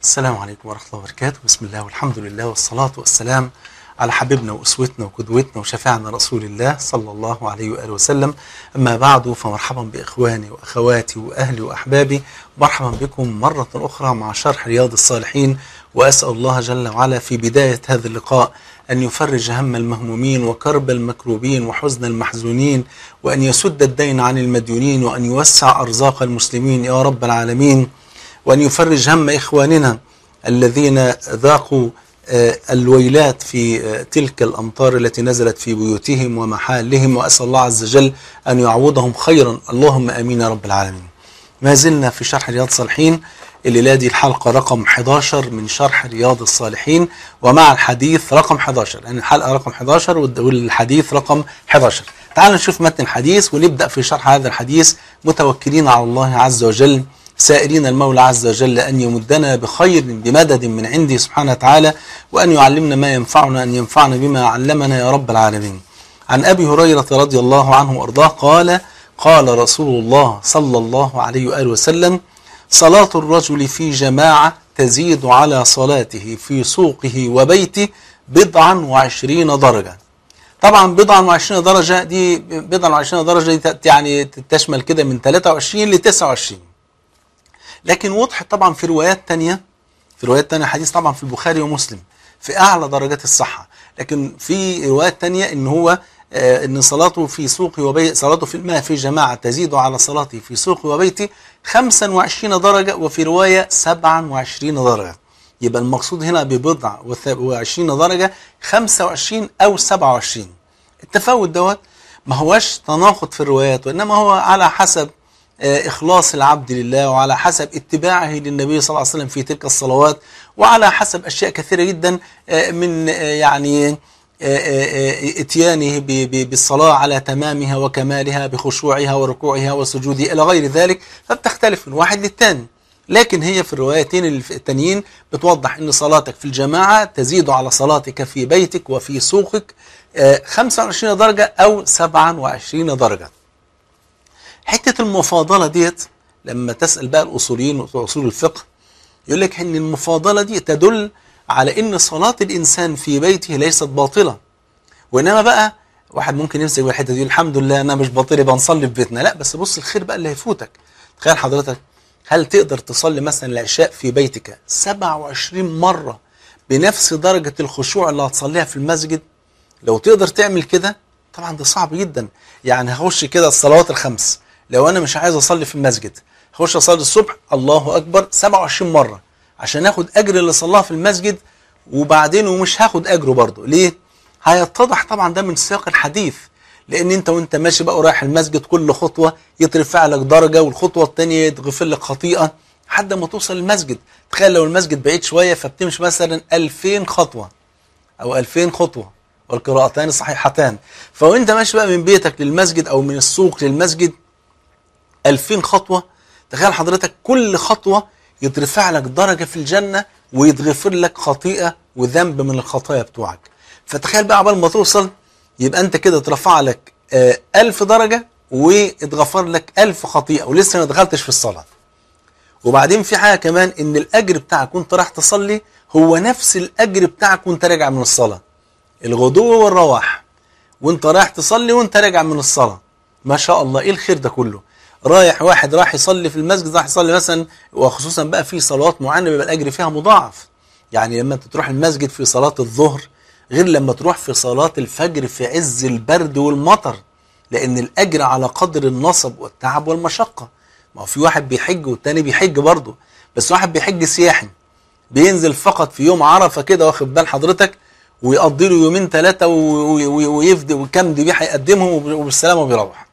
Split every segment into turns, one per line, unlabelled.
السلام عليكم ورحمة الله وبركاته بسم الله والحمد لله والصلاة والسلام على حبيبنا وأسوتنا وقدوتنا وشفاعنا رسول الله صلى الله عليه وآله وسلم أما بعد فمرحبا بإخواني وأخواتي وأهلي وأحبابي مرحبا بكم مرة أخرى مع شرح رياض الصالحين وأسأل الله جل وعلا في بداية هذا اللقاء أن يفرج هم المهمومين وكرب المكروبين وحزن المحزونين وأن يسد الدين عن المديونين وأن يوسع أرزاق المسلمين يا رب العالمين وأن يفرج هم إخواننا الذين ذاقوا آه، الويلات في آه، تلك الأمطار التي نزلت في بيوتهم ومحالهم وأسأل الله عز وجل أن يعوضهم خيرا اللهم أمين يا رب العالمين ما زلنا في شرح رياض الصالحين الليلة دي الحلقة رقم 11 من شرح رياض الصالحين ومع الحديث رقم 11 يعني الحلقة رقم 11 والحديث رقم 11 تعالوا نشوف متن الحديث ونبدأ في شرح هذا الحديث متوكلين على الله عز وجل سائرين المولى عز وجل أن يمدنا بخير بمدد من عنده سبحانه وتعالى وأن يعلمنا ما ينفعنا أن ينفعنا بما علمنا يا رب العالمين عن أبي هريرة رضي الله عنه وأرضاه قال قال رسول الله صلى الله عليه وآله وسلم صلاة الرجل في جماعة تزيد على صلاته في سوقه وبيته بضعا وعشرين درجة طبعا بضعا وعشرين درجة دي بضعا وعشرين درجة دي يعني تشمل كده من 23 ل 29 لكن وضحت طبعا في روايات تانية في روايات تانية حديث طبعا في البخاري ومسلم في أعلى درجات الصحة لكن في روايات تانية إن هو آه إن صلاته في سوقه وبيت صلاته في الماء في جماعة تزيد على صلاته في سوقه وبيته 25 درجة وفي رواية 27 درجة يبقى المقصود هنا ببضع و20 درجة 25 أو 27 التفاوت دوت ما هوش تناقض في الروايات وإنما هو على حسب إخلاص العبد لله وعلى حسب اتباعه للنبي صلى الله عليه وسلم في تلك الصلوات وعلى حسب أشياء كثيرة جدا من يعني اتيانه بالصلاة على تمامها وكمالها بخشوعها وركوعها وسجودها إلى غير ذلك فبتختلف من واحد للتاني لكن هي في الروايتين التانيين بتوضح أن صلاتك في الجماعة تزيد على صلاتك في بيتك وفي سوقك 25 درجة أو 27 درجة حتة المفاضلة ديت لما تسأل بقى الأصوليين وأصول الفقه يقول لك أن المفاضلة دي تدل على أن صلاة الإنسان في بيته ليست باطلة وإنما بقى واحد ممكن يمسك بالحتة دي الحمد لله أنا مش باطل يبقى نصلي في بيتنا لا بس بص الخير بقى اللي هيفوتك تخيل حضرتك هل تقدر تصلي مثلا العشاء في بيتك 27 مرة بنفس درجة الخشوع اللي هتصليها في المسجد لو تقدر تعمل كده طبعا ده صعب جدا يعني هخش كده الصلوات الخمس لو انا مش عايز اصلي في المسجد هخش اصلي الصبح الله اكبر 27 مره عشان اخد اجر اللي صلاها في المسجد وبعدين ومش هاخد اجره برضه ليه هيتضح طبعا ده من سياق الحديث لان انت وانت ماشي بقى ورايح المسجد كل خطوه يترفع لك درجه والخطوه الثانيه يتغفر لك خطيئه لحد ما توصل المسجد تخيل لو المسجد بعيد شويه فبتمشي مثلا 2000 خطوه او 2000 خطوه والقراءتان صحيحتان فوانت ماشي بقى من بيتك للمسجد او من السوق للمسجد 2000 خطوة تخيل حضرتك كل خطوة يترفع لك درجة في الجنة ويتغفر لك خطيئة وذنب من الخطايا بتوعك فتخيل بقى عبال ما توصل يبقى انت كده اترفع لك آه ألف درجة واتغفر لك ألف خطيئة ولسه ما دخلتش في الصلاة وبعدين في حاجة كمان ان الأجر بتاعك وانت رايح تصلي هو نفس الأجر بتاعك وانت راجع من الصلاة الغدو والرواح وانت رايح تصلي وانت راجع من الصلاة ما شاء الله ايه الخير ده كله رايح واحد راح يصلي في المسجد راح يصلي مثلا وخصوصا بقى في صلوات معينه بيبقى الاجر فيها مضاعف يعني لما انت تروح المسجد في صلاه الظهر غير لما تروح في صلاه الفجر في عز البرد والمطر لان الاجر على قدر النصب والتعب والمشقه ما هو في واحد بيحج والتاني بيحج برضه بس واحد بيحج سياحي بينزل فقط في يوم عرفه كده واخد بال حضرتك ويقضي له يومين ثلاثه ويفدي وكم ذبيحه يقدمهم وبالسلامه وبيروح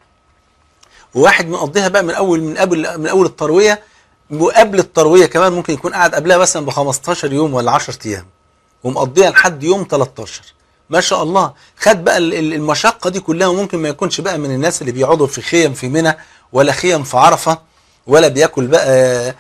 وواحد مقضيها بقى من اول من قبل من اول الترويه وقبل الترويه كمان ممكن يكون قاعد قبلها مثلا ب 15 يوم ولا 10 ايام ومقضيها لحد يوم 13 ما شاء الله خد بقى المشقه دي كلها وممكن ما يكونش بقى من الناس اللي بيقعدوا في خيم في منى ولا خيم في عرفه ولا بياكل بقى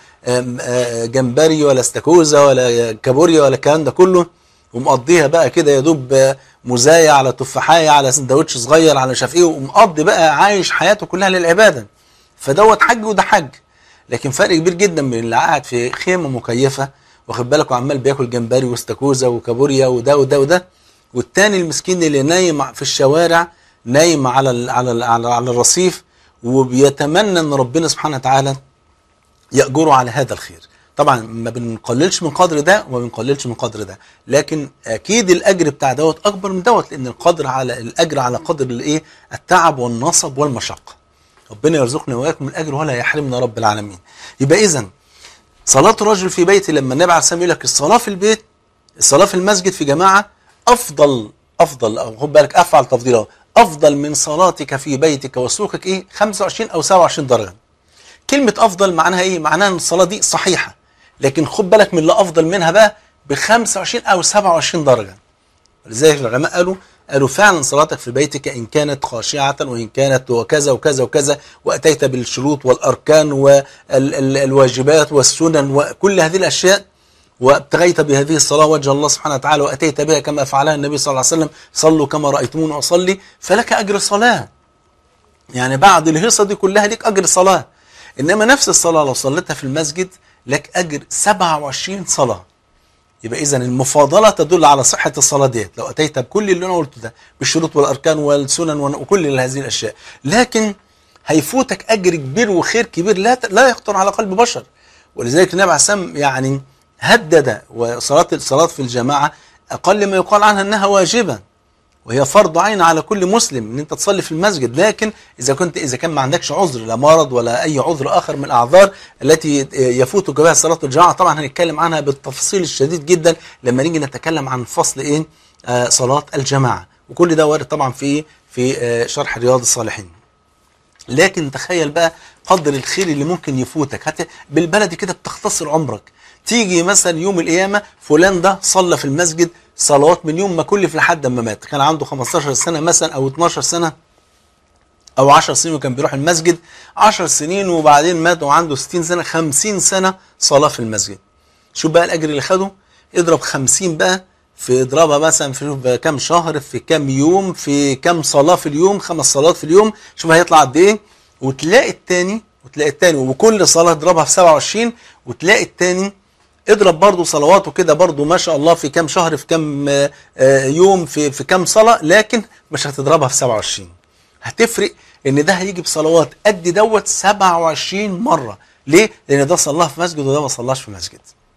جمبري ولا استاكوزا ولا كابوريا ولا الكلام ده كله ومقضيها بقى كده يا دوب مزايا على تفاحية على سندوتش صغير على شاف ايه ومقضي بقى عايش حياته كلها للعبادة فدوت حج وده حج لكن فرق كبير جدا بين اللي قاعد في خيمة مكيفة واخد بالك وعمال بياكل جمبري واستاكوزا وكابوريا وده وده وده والتاني المسكين اللي نايم في الشوارع نايم على ال على ال على, على الرصيف وبيتمنى ان ربنا سبحانه وتعالى يأجره على هذا الخير طبعا ما بنقللش من قدر ده وما بنقللش من قدر ده لكن اكيد الاجر بتاع دوت اكبر من دوت لان القدر على الاجر على قدر الايه التعب والنصب والمشقه ربنا يرزقنا واياكم الاجر ولا يحرمنا رب العالمين يبقى اذا صلاه الرجل في بيته لما النبي عليه الصلاه والسلام يقول لك الصلاه في البيت الصلاه في المسجد في جماعه افضل افضل او خد بالك افعل تفضيلا افضل من صلاتك في بيتك وسوقك ايه 25 او 27 درجه كلمه افضل معناها ايه معناها ان الصلاه دي صحيحه لكن خد بالك من اللي افضل منها بقى ب 25 او 27 درجه لذلك العلماء قالوا قالوا فعلا صلاتك في بيتك ان كانت خاشعه وان كانت وكذا وكذا وكذا واتيت بالشروط والاركان والواجبات والسنن وكل هذه الاشياء وابتغيت بهذه الصلاة وجه الله سبحانه وتعالى وأتيت بها كما فعلها النبي صلى الله عليه وسلم صلوا كما رأيتمون أصلي فلك أجر صلاة يعني بعد الهيصة دي كلها لك أجر صلاة إنما نفس الصلاة لو صليتها في المسجد لك أجر 27 صلاة يبقى إذا المفاضلة تدل على صحة الصلاة ديت لو أتيت بكل اللي أنا قلته ده بالشروط والأركان والسنن وكل هذه الأشياء لكن هيفوتك أجر كبير وخير كبير لا لا يخطر على قلب بشر ولذلك النبي عليه السلام يعني هدد وصلاة الصلاة في الجماعة أقل ما يقال عنها أنها واجبة وهي فرض عين على كل مسلم ان انت تصلي في المسجد لكن اذا كنت اذا كان ما عندكش عذر لا مرض ولا اي عذر اخر من الاعذار التي يفوتك بها صلاه الجماعه طبعا هنتكلم عنها بالتفصيل الشديد جدا لما نيجي نتكلم عن فصل ايه آه صلاه الجماعه وكل ده وارد طبعا في في آه شرح رياض الصالحين لكن تخيل بقى قدر الخير اللي ممكن يفوتك حتى بالبلدي كده بتختصر عمرك تيجي مثلا يوم القيامه فلان ده صلى في المسجد صلوات من يوم ما كلف لحد ما مات كان عنده 15 سنه مثلا او 12 سنه او 10 سنين وكان بيروح المسجد 10 سنين وبعدين مات وعنده 60 سنه 50 سنه صلاه في المسجد شوف بقى الاجر اللي خده اضرب 50 بقى في اضربها مثلا في كام شهر في كام يوم في كام صلاه في اليوم خمس صلوات في اليوم شوف هيطلع قد ايه وتلاقي الثاني وتلاقي الثاني وكل صلاه اضربها في 27 وتلاقي الثاني اضرب برضه صلواته كده برضه ما شاء الله في كام شهر في كام يوم في في كام صلاه لكن مش هتضربها في 27 هتفرق ان ده هيجي بصلوات قد دوت 27 مره ليه؟ لان ده صلاها في مسجد وده ما صلاش في مسجد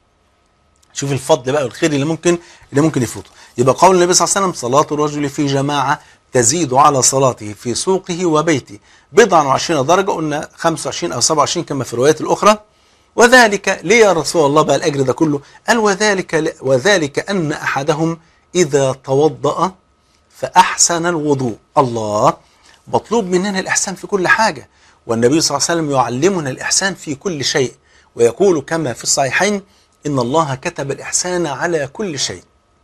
شوف الفضل بقى والخير اللي ممكن اللي ممكن يفوته يبقى قول النبي صلى الله عليه وسلم صلاه الرجل في جماعه تزيد على صلاته في سوقه وبيته بضعا وعشرين درجه قلنا 25 او 27 كما في الروايات الاخرى وذلك ليه يا رسول الله بقى الأجر ده كله قال وذلك, وذلك أن أحدهم إذا توضأ فأحسن الوضوء الله مطلوب مننا الإحسان في كل حاجة والنبي صلى الله عليه وسلم يعلمنا الإحسان في كل شيء ويقول كما في الصحيحين إن الله كتب الإحسان على كل شيء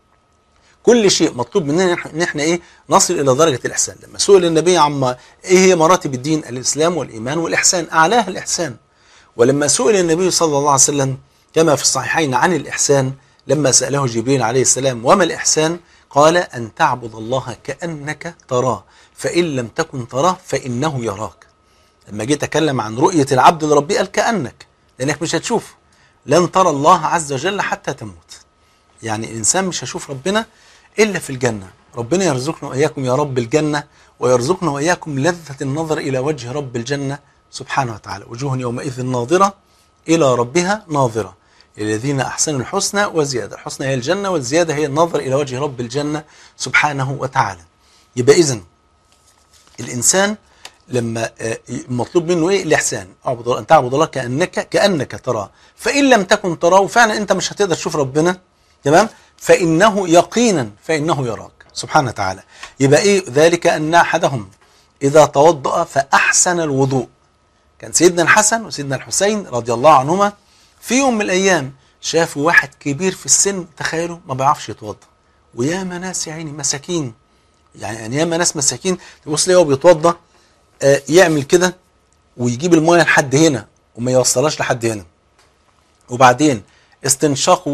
كل شيء مطلوب مننا ان احنا ايه نصل الى درجه الاحسان لما سئل النبي عما ايه هي مراتب الدين الاسلام والايمان والاحسان اعلاها الاحسان ولما سئل النبي صلى الله عليه وسلم كما في الصحيحين عن الإحسان لما سأله جبريل عليه السلام وما الإحسان قال أن تعبد الله كأنك تراه فإن لم تكن تراه فإنه يراك لما جيت أتكلم عن رؤية العبد لربي قال كأنك لأنك مش هتشوفه لن ترى الله عز وجل حتى تموت يعني الإنسان مش هيشوف ربنا إلا في الجنة ربنا يرزقنا وإياكم يا رب الجنة ويرزقنا وإياكم لذة النظر إلى وجه رب الجنة سبحانه وتعالى وجوه يومئذ ناظرة إلى ربها ناظرة للذين أحسنوا الحسنى وزيادة الحسنى هي الجنة والزيادة هي النظر إلى وجه رب الجنة سبحانه وتعالى يبقى إذن الإنسان لما مطلوب منه ايه الاحسان اعبد ان تعبد الله كانك كانك تراه فان لم تكن تراه فعلا انت مش هتقدر تشوف ربنا تمام فانه يقينا فانه يراك سبحانه وتعالى يبقى ايه ذلك ان احدهم اذا توضا فاحسن الوضوء كان سيدنا الحسن وسيدنا الحسين رضي الله عنهما في يوم من الايام شافوا واحد كبير في السن تخيلوا ما بيعرفش يتوضا وياما ناس يا عيني مساكين يعني ياما ناس مساكين تبص ليه هو بيتوضا آه يعمل كده ويجيب المايه لحد هنا وما يوصلهاش لحد هنا وبعدين استنشاق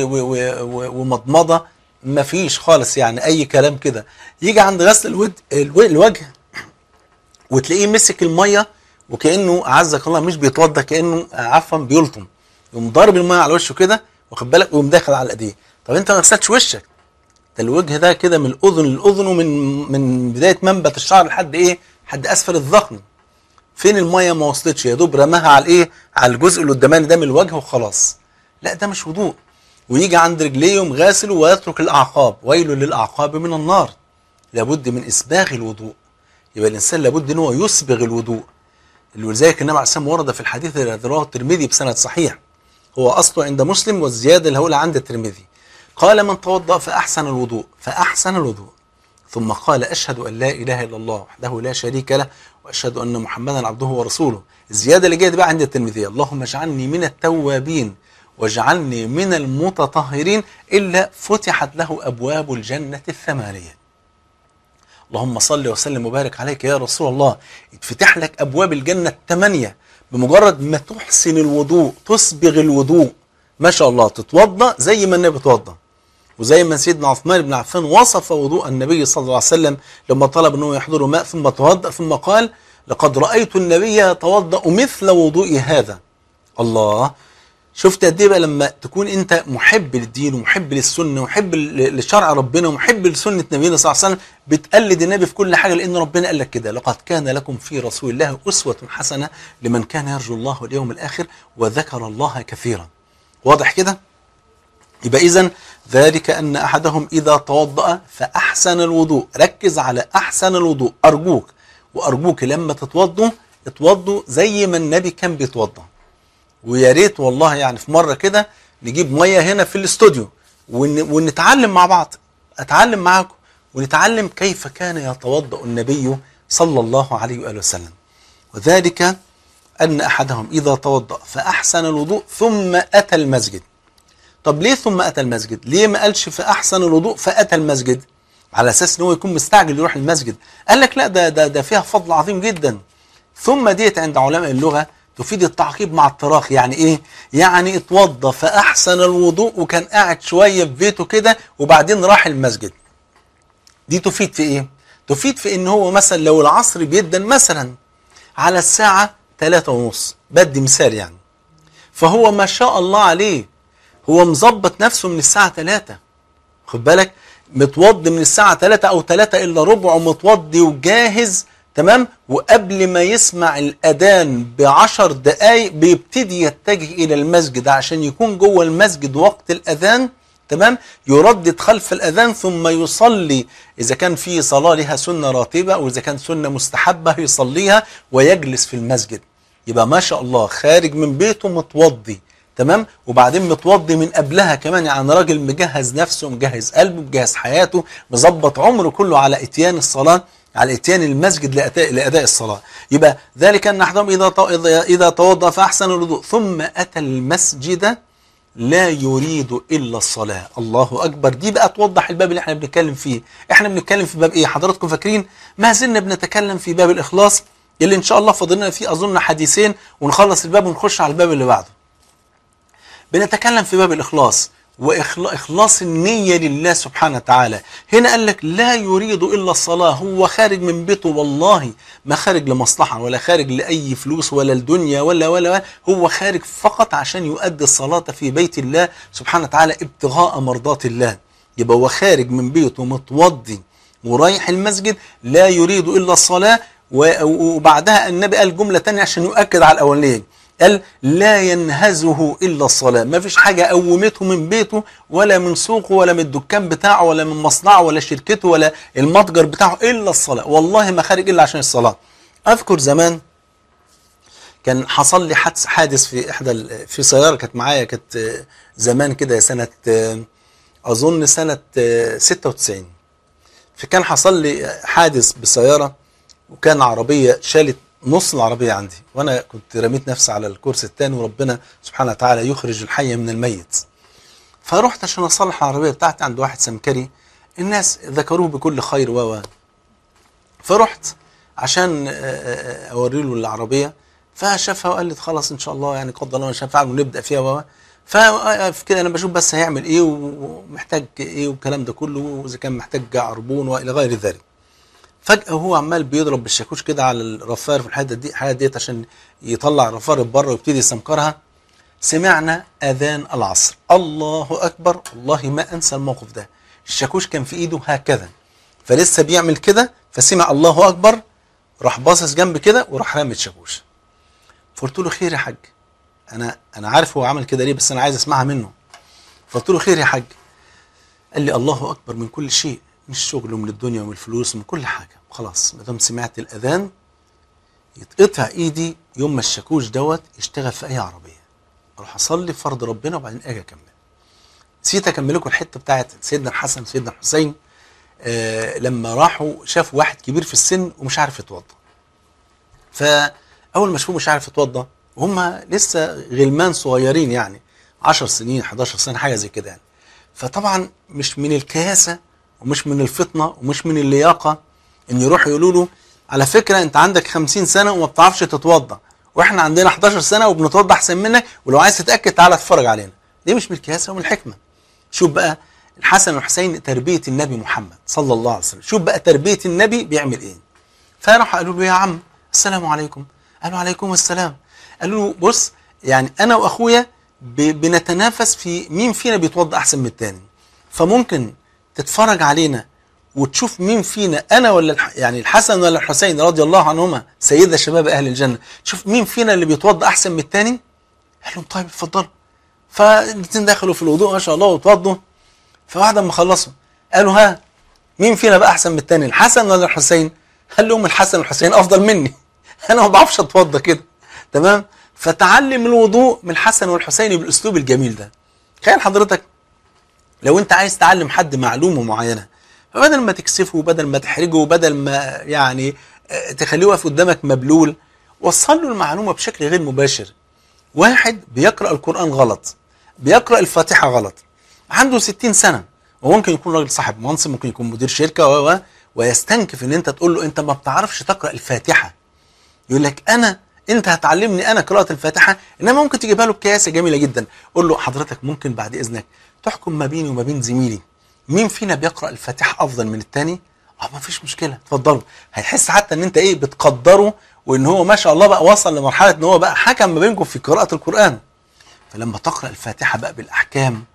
ومضمضه ما فيش خالص يعني اي كلام كده يجي عند غسل الود... الوجه وتلاقيه مسك الميه وكانه اعزك الله مش بيتوضا كانه عفوا بيلطم يقوم ضارب الميه على وشه كده واخد بالك ويقوم داخل على الايديه طب انت ما غسلتش وشك ده الوجه ده كده من الاذن للاذن ومن من بدايه منبت الشعر لحد ايه لحد اسفل الذقن فين الميه ما وصلتش يا دوب رماها على الايه على الجزء اللي قداماني ده من الوجه وخلاص لا ده مش وضوء ويجي عند رجليه يقوم غاسل ويترك الاعقاب ويل للاعقاب من النار لابد من اسباغ الوضوء يبقى الانسان لابد ان هو يسبغ الوضوء ولذلك النبي عليه الصلاه ورد في الحديث الذي رواه الترمذي بسند صحيح هو اصله عند مسلم والزياده اللي هقولها عند الترمذي قال من توضا فاحسن الوضوء فاحسن الوضوء ثم قال اشهد ان لا اله الا الله وحده لا شريك له واشهد ان محمدا عبده ورسوله الزياده اللي جايه دي بقى عند الترمذي اللهم اجعلني من التوابين واجعلني من المتطهرين الا فتحت له ابواب الجنه الثمانيه اللهم صل وسلم وبارك عليك يا رسول الله يتفتح لك ابواب الجنه الثمانيه بمجرد ما تحسن الوضوء تسبغ الوضوء ما شاء الله تتوضا زي ما النبي اتوضا وزي ما سيدنا عثمان بن عفان وصف وضوء النبي صلى الله عليه وسلم لما طلب انه يحضره ماء ثم توضا ثم قال لقد رايت النبي يتوضا مثل وضوء هذا الله شفت قد ايه بقى لما تكون انت محب للدين ومحب للسنه ومحب ل- لشرع ربنا ومحب لسنه نبينا صلى الله عليه وسلم بتقلد النبي في كل حاجه لان ربنا قال لك كده لقد كان لكم في رسول الله اسوه حسنه لمن كان يرجو الله واليوم الاخر وذكر الله كثيرا واضح كده يبقى اذا ذلك ان احدهم اذا توضا فاحسن الوضوء ركز على احسن الوضوء ارجوك وارجوك لما تتوضوا اتوضوا زي ما النبي كان بيتوضا ويا ريت والله يعني في مره كده نجيب ميه هنا في الاستوديو ون... ونتعلم مع بعض اتعلم معاكم ونتعلم كيف كان يتوضا النبي صلى الله عليه واله وسلم وذلك ان احدهم اذا توضا فاحسن الوضوء ثم اتى المسجد طب ليه ثم اتى المسجد ليه ما قالش فاحسن الوضوء فاتى المسجد على اساس ان هو يكون مستعجل يروح المسجد قال لك لا ده ده ده فيها فضل عظيم جدا ثم ديت عند علماء اللغه تفيد التعقيب مع التراخي يعني ايه يعني اتوضى فاحسن الوضوء وكان قاعد شويه في بيته كده وبعدين راح المسجد دي تفيد في ايه تفيد في ان هو مثلا لو العصر بيدن مثلا على الساعه 3 ونص بدي مثال يعني فهو ما شاء الله عليه هو مظبط نفسه من الساعه 3 خد بالك متوضي من الساعه 3 او 3 الا ربع ومتوضي وجاهز تمام وقبل ما يسمع الأذان بعشر دقايق بيبتدي يتجه إلى المسجد عشان يكون جوه المسجد وقت الأذان تمام يردد خلف الأذان ثم يصلي إذا كان في صلاة لها سنة راتبة أو إذا كان سنة مستحبة يصليها ويجلس في المسجد يبقى ما شاء الله خارج من بيته متوضي تمام وبعدين متوضي من قبلها كمان يعني راجل مجهز نفسه مجهز قلبه مجهز حياته مظبط عمره كله على اتيان الصلاه على اتيان المسجد لأداء, لأداء الصلاة يبقى ذلك أن أحدهم إذا إذا توضأ فأحسن الوضوء ثم أتى المسجد لا يريد إلا الصلاة الله أكبر دي بقى توضح الباب اللي احنا بنتكلم فيه احنا بنتكلم في باب إيه حضراتكم فاكرين ما زلنا بنتكلم في باب الإخلاص اللي إن شاء الله فاضلنا فيه أظن حديثين ونخلص الباب ونخش على الباب اللي بعده بنتكلم في باب الإخلاص وإخلاص النية لله سبحانه وتعالى هنا قال لك لا يريد إلا الصلاة هو خارج من بيته والله ما خارج لمصلحة ولا خارج لأي فلوس ولا الدنيا ولا ولا, ولا هو خارج فقط عشان يؤدي الصلاة في بيت الله سبحانه وتعالى ابتغاء مرضات الله يبقى هو خارج من بيته متوضي ورايح المسجد لا يريد إلا الصلاة وبعدها النبي قال جملة تانية عشان يؤكد على الأولانية قال لا ينهزه إلا الصلاة ما فيش حاجة قومته من بيته ولا من سوقه ولا من الدكان بتاعه ولا من مصنعه ولا شركته ولا المتجر بتاعه إلا الصلاة والله ما خارج إلا عشان الصلاة أذكر زمان كان حصل لي حادث حادث في إحدى في سيارة كانت معايا كانت زمان كده سنة أظن سنة 96 فكان حصل لي حادث بسيارة وكان عربية شالت نص العربية عندي وأنا كنت رميت نفسي على الكرسي الثاني وربنا سبحانه وتعالى يخرج الحي من الميت فرحت عشان أصلح العربية بتاعتي عند واحد سمكري الناس ذكروه بكل خير و فرحت عشان أوري له العربية فشافها وقال لي خلاص إن شاء الله يعني قدر الله ما شاء فعل ونبدأ فيها و فكده أنا بشوف بس هيعمل إيه ومحتاج إيه والكلام ده كله وإذا كان محتاج عربون وإلى غير ذلك فجأة هو عمال بيضرب بالشاكوش كده على الرفار في الحته دي الحته ديت عشان يطلع الرفار بره ويبتدي يسمكرها سمعنا اذان العصر الله اكبر والله ما انسى الموقف ده الشاكوش كان في ايده هكذا فلسه بيعمل كده فسمع الله اكبر راح باصص جنب كده وراح رامي الشاكوش فقلت له خير يا حاج انا انا عارف هو عمل كده ليه بس انا عايز اسمعها منه فقلت له خير يا حاج قال لي الله اكبر من كل شيء من الشغل ومن الدنيا ومن الفلوس ومن كل حاجه خلاص ما دام سمعت الاذان يتقطع ايدي يوم ما الشاكوش دوت يشتغل في اي عربيه اروح اصلي فرض ربنا وبعدين اجي اكمل نسيت اكمل لكم الحته بتاعت سيدنا الحسن وسيدنا الحسين آه لما راحوا شافوا واحد كبير في السن ومش عارف يتوضا فاول ما شافوه مش عارف يتوضا وهم لسه غلمان صغيرين يعني 10 سنين 11 سنه حاجه زي كده يعني فطبعا مش من الكياسه ومش من الفطنه ومش من اللياقه ان يروحوا يقولوا له على فكره انت عندك 50 سنه وما بتعرفش تتوضا واحنا عندنا 11 سنه وبنتوضا احسن منك ولو عايز تتاكد تعالى اتفرج علينا دي مش من الكياسه ومن الحكمه شوف بقى الحسن والحسين تربيه النبي محمد صلى الله عليه وسلم شوف بقى تربيه النبي بيعمل ايه فراحوا قالوا له يا عم السلام عليكم قالوا عليكم السلام قالوا له بص يعني انا واخويا ب- بنتنافس في مين فينا بيتوضا احسن من التاني فممكن تتفرج علينا وتشوف مين فينا انا ولا الح... يعني الحسن ولا الحسين رضي الله عنهما سيدة شباب اهل الجنه شوف مين فينا اللي بيتوضا احسن من التاني قال لهم طيب اتفضلوا فالاثنين دخلوا في الوضوء ما شاء الله واتوضوا فبعد ما خلصوا قالوا ها مين فينا بقى احسن من التاني الحسن ولا الحسين قال لهم الحسن والحسين افضل مني انا ما بعرفش اتوضى كده تمام فتعلم الوضوء من الحسن والحسين بالاسلوب الجميل ده تخيل حضرتك لو انت عايز تعلم حد معلومه معينه فبدل ما تكسفه بدل ما تحرجه بدل ما يعني آه، تخليه واقف قدامك مبلول وصل له المعلومه بشكل غير مباشر واحد بيقرا القران غلط بيقرا الفاتحه غلط عنده 60 سنه وممكن يكون راجل صاحب منصب ممكن يكون مدير شركه و و ويستنكف ان انت تقول له انت ما بتعرفش تقرا الفاتحه يقول لك انا انت هتعلمني انا قراءه الفاتحه انما ممكن تجيبها له بكياسه جميله جدا قول له حضرتك ممكن بعد اذنك تحكم ما بيني وما بين زميلي مين فينا بيقرا الفاتحه افضل من التاني اه ما فيش مشكله اتفضلوا هيحس حتى ان انت ايه بتقدره وان هو ما شاء الله بقى وصل لمرحله ان هو بقى حكم ما بينكم في قراءه القران فلما تقرا الفاتحه بقى بالاحكام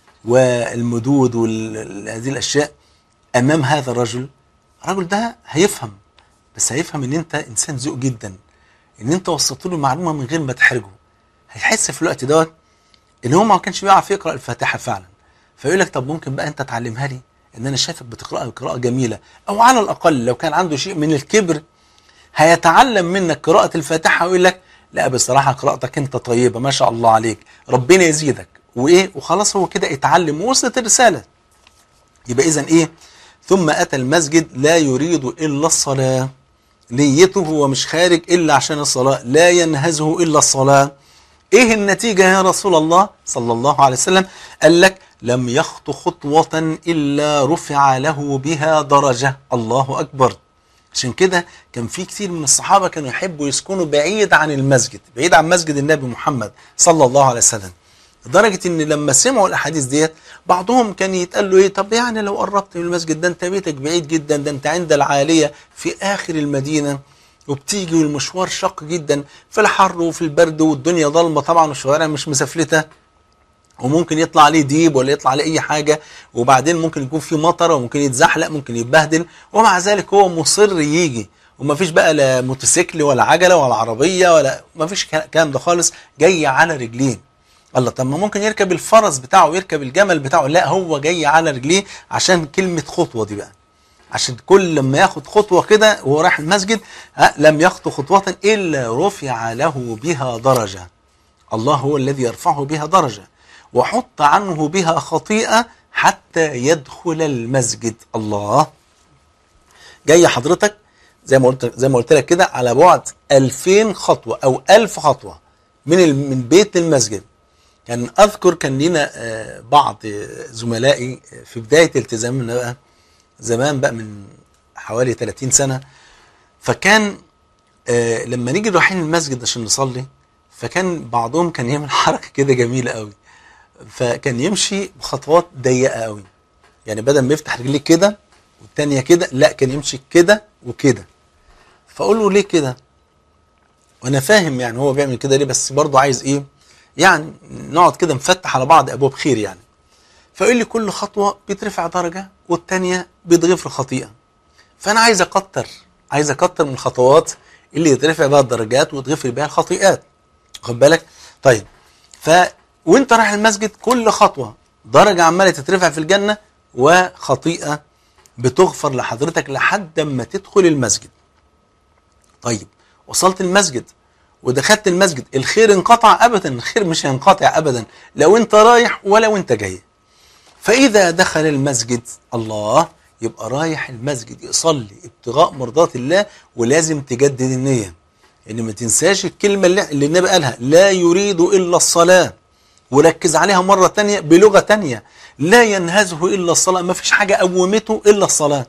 والمدود وهذه الاشياء امام هذا الرجل الرجل ده هيفهم بس هيفهم ان انت انسان ذوق جدا ان انت وصلت له معلومه من غير ما تحرجه هيحس في الوقت دوت ان هو ما كانش بيعرف يقرا الفاتحه فعلا فيقول لك طب ممكن بقى انت تعلمها لي ان انا شايفك بتقراها قراءه جميله او على الاقل لو كان عنده شيء من الكبر هيتعلم منك قراءه الفاتحه ويقول لك لا بصراحه قراءتك انت طيبه ما شاء الله عليك ربنا يزيدك وايه وخلاص هو كده اتعلم ووصلت الرساله يبقى اذا ايه ثم اتى المسجد لا يريد الا الصلاه نيته هو مش خارج الا عشان الصلاه لا ينهزه الا الصلاه ايه النتيجه يا رسول الله صلى الله عليه وسلم قال لك لم يخط خطوه الا رفع له بها درجه الله اكبر عشان كده كان في كتير من الصحابه كانوا يحبوا يسكنوا بعيد عن المسجد بعيد عن مسجد النبي محمد صلى الله عليه وسلم لدرجه ان لما سمعوا الاحاديث ديت بعضهم كان يتقال له ايه طب يعني لو قربت من المسجد ده انت بيتك بعيد جدا ده انت عند العاليه في اخر المدينه وبتيجي والمشوار شق جدا في الحر وفي البرد والدنيا ضلمه طبعا والشوارع مش مسفلته وممكن يطلع عليه ديب ولا يطلع عليه اي حاجه وبعدين ممكن يكون في مطره وممكن يتزحلق ممكن يتبهدل ومع ذلك هو مصر يجي وما فيش بقى لا موتوسيكل ولا عجله ولا عربيه ولا ما فيش الكلام ده خالص جاي على رجلين الله طب ما ممكن يركب الفرس بتاعه ويركب الجمل بتاعه لا هو جاي على رجليه عشان كلمه خطوه دي بقى عشان كل لما ياخد خطوه كده وهو رايح المسجد ها لم يخطو خطوه الا رفع له بها درجه الله هو الذي يرفعه بها درجه وحط عنه بها خطيئه حتى يدخل المسجد الله جاي حضرتك زي ما قلت زي ما قلت لك كده على بعد 2000 خطوه او 1000 خطوه من ال- من بيت المسجد كان اذكر كان لينا آه، بعض زملائي في بدايه التزامنا بقى زمان بقى من حوالي 30 سنه فكان آه، لما نيجي رايحين المسجد عشان نصلي فكان بعضهم كان يعمل حركه كده جميله قوي فكان يمشي بخطوات ضيقه قوي يعني بدل ما يفتح رجليه كده والتانية كده لا كان يمشي كده وكده فاقول له ليه كده وانا فاهم يعني هو بيعمل كده ليه بس برضه عايز ايه يعني نقعد كده نفتح على بعض ابواب خير يعني فيقول لي كل خطوه بيترفع درجه والثانيه بيتغفر خطيئه فانا عايز اكتر عايز اكتر من الخطوات اللي يترفع بها الدرجات وتغفر بها الخطيئات خد بالك طيب ف وانت رايح المسجد كل خطوه درجه عماله تترفع في الجنه وخطيئه بتغفر لحضرتك لحد ما تدخل المسجد طيب وصلت المسجد ودخلت المسجد الخير انقطع ابدا الخير مش هينقطع ابدا لو انت رايح ولا وانت جاي فاذا دخل المسجد الله يبقى رايح المسجد يصلي ابتغاء مرضات الله ولازم تجدد النيه ان ما تنساش الكلمه اللي, اللي النبي قالها لا يريد الا الصلاه وركز عليها مره تانية بلغه تانية لا ينهزه الا الصلاه ما فيش حاجه قومته الا الصلاه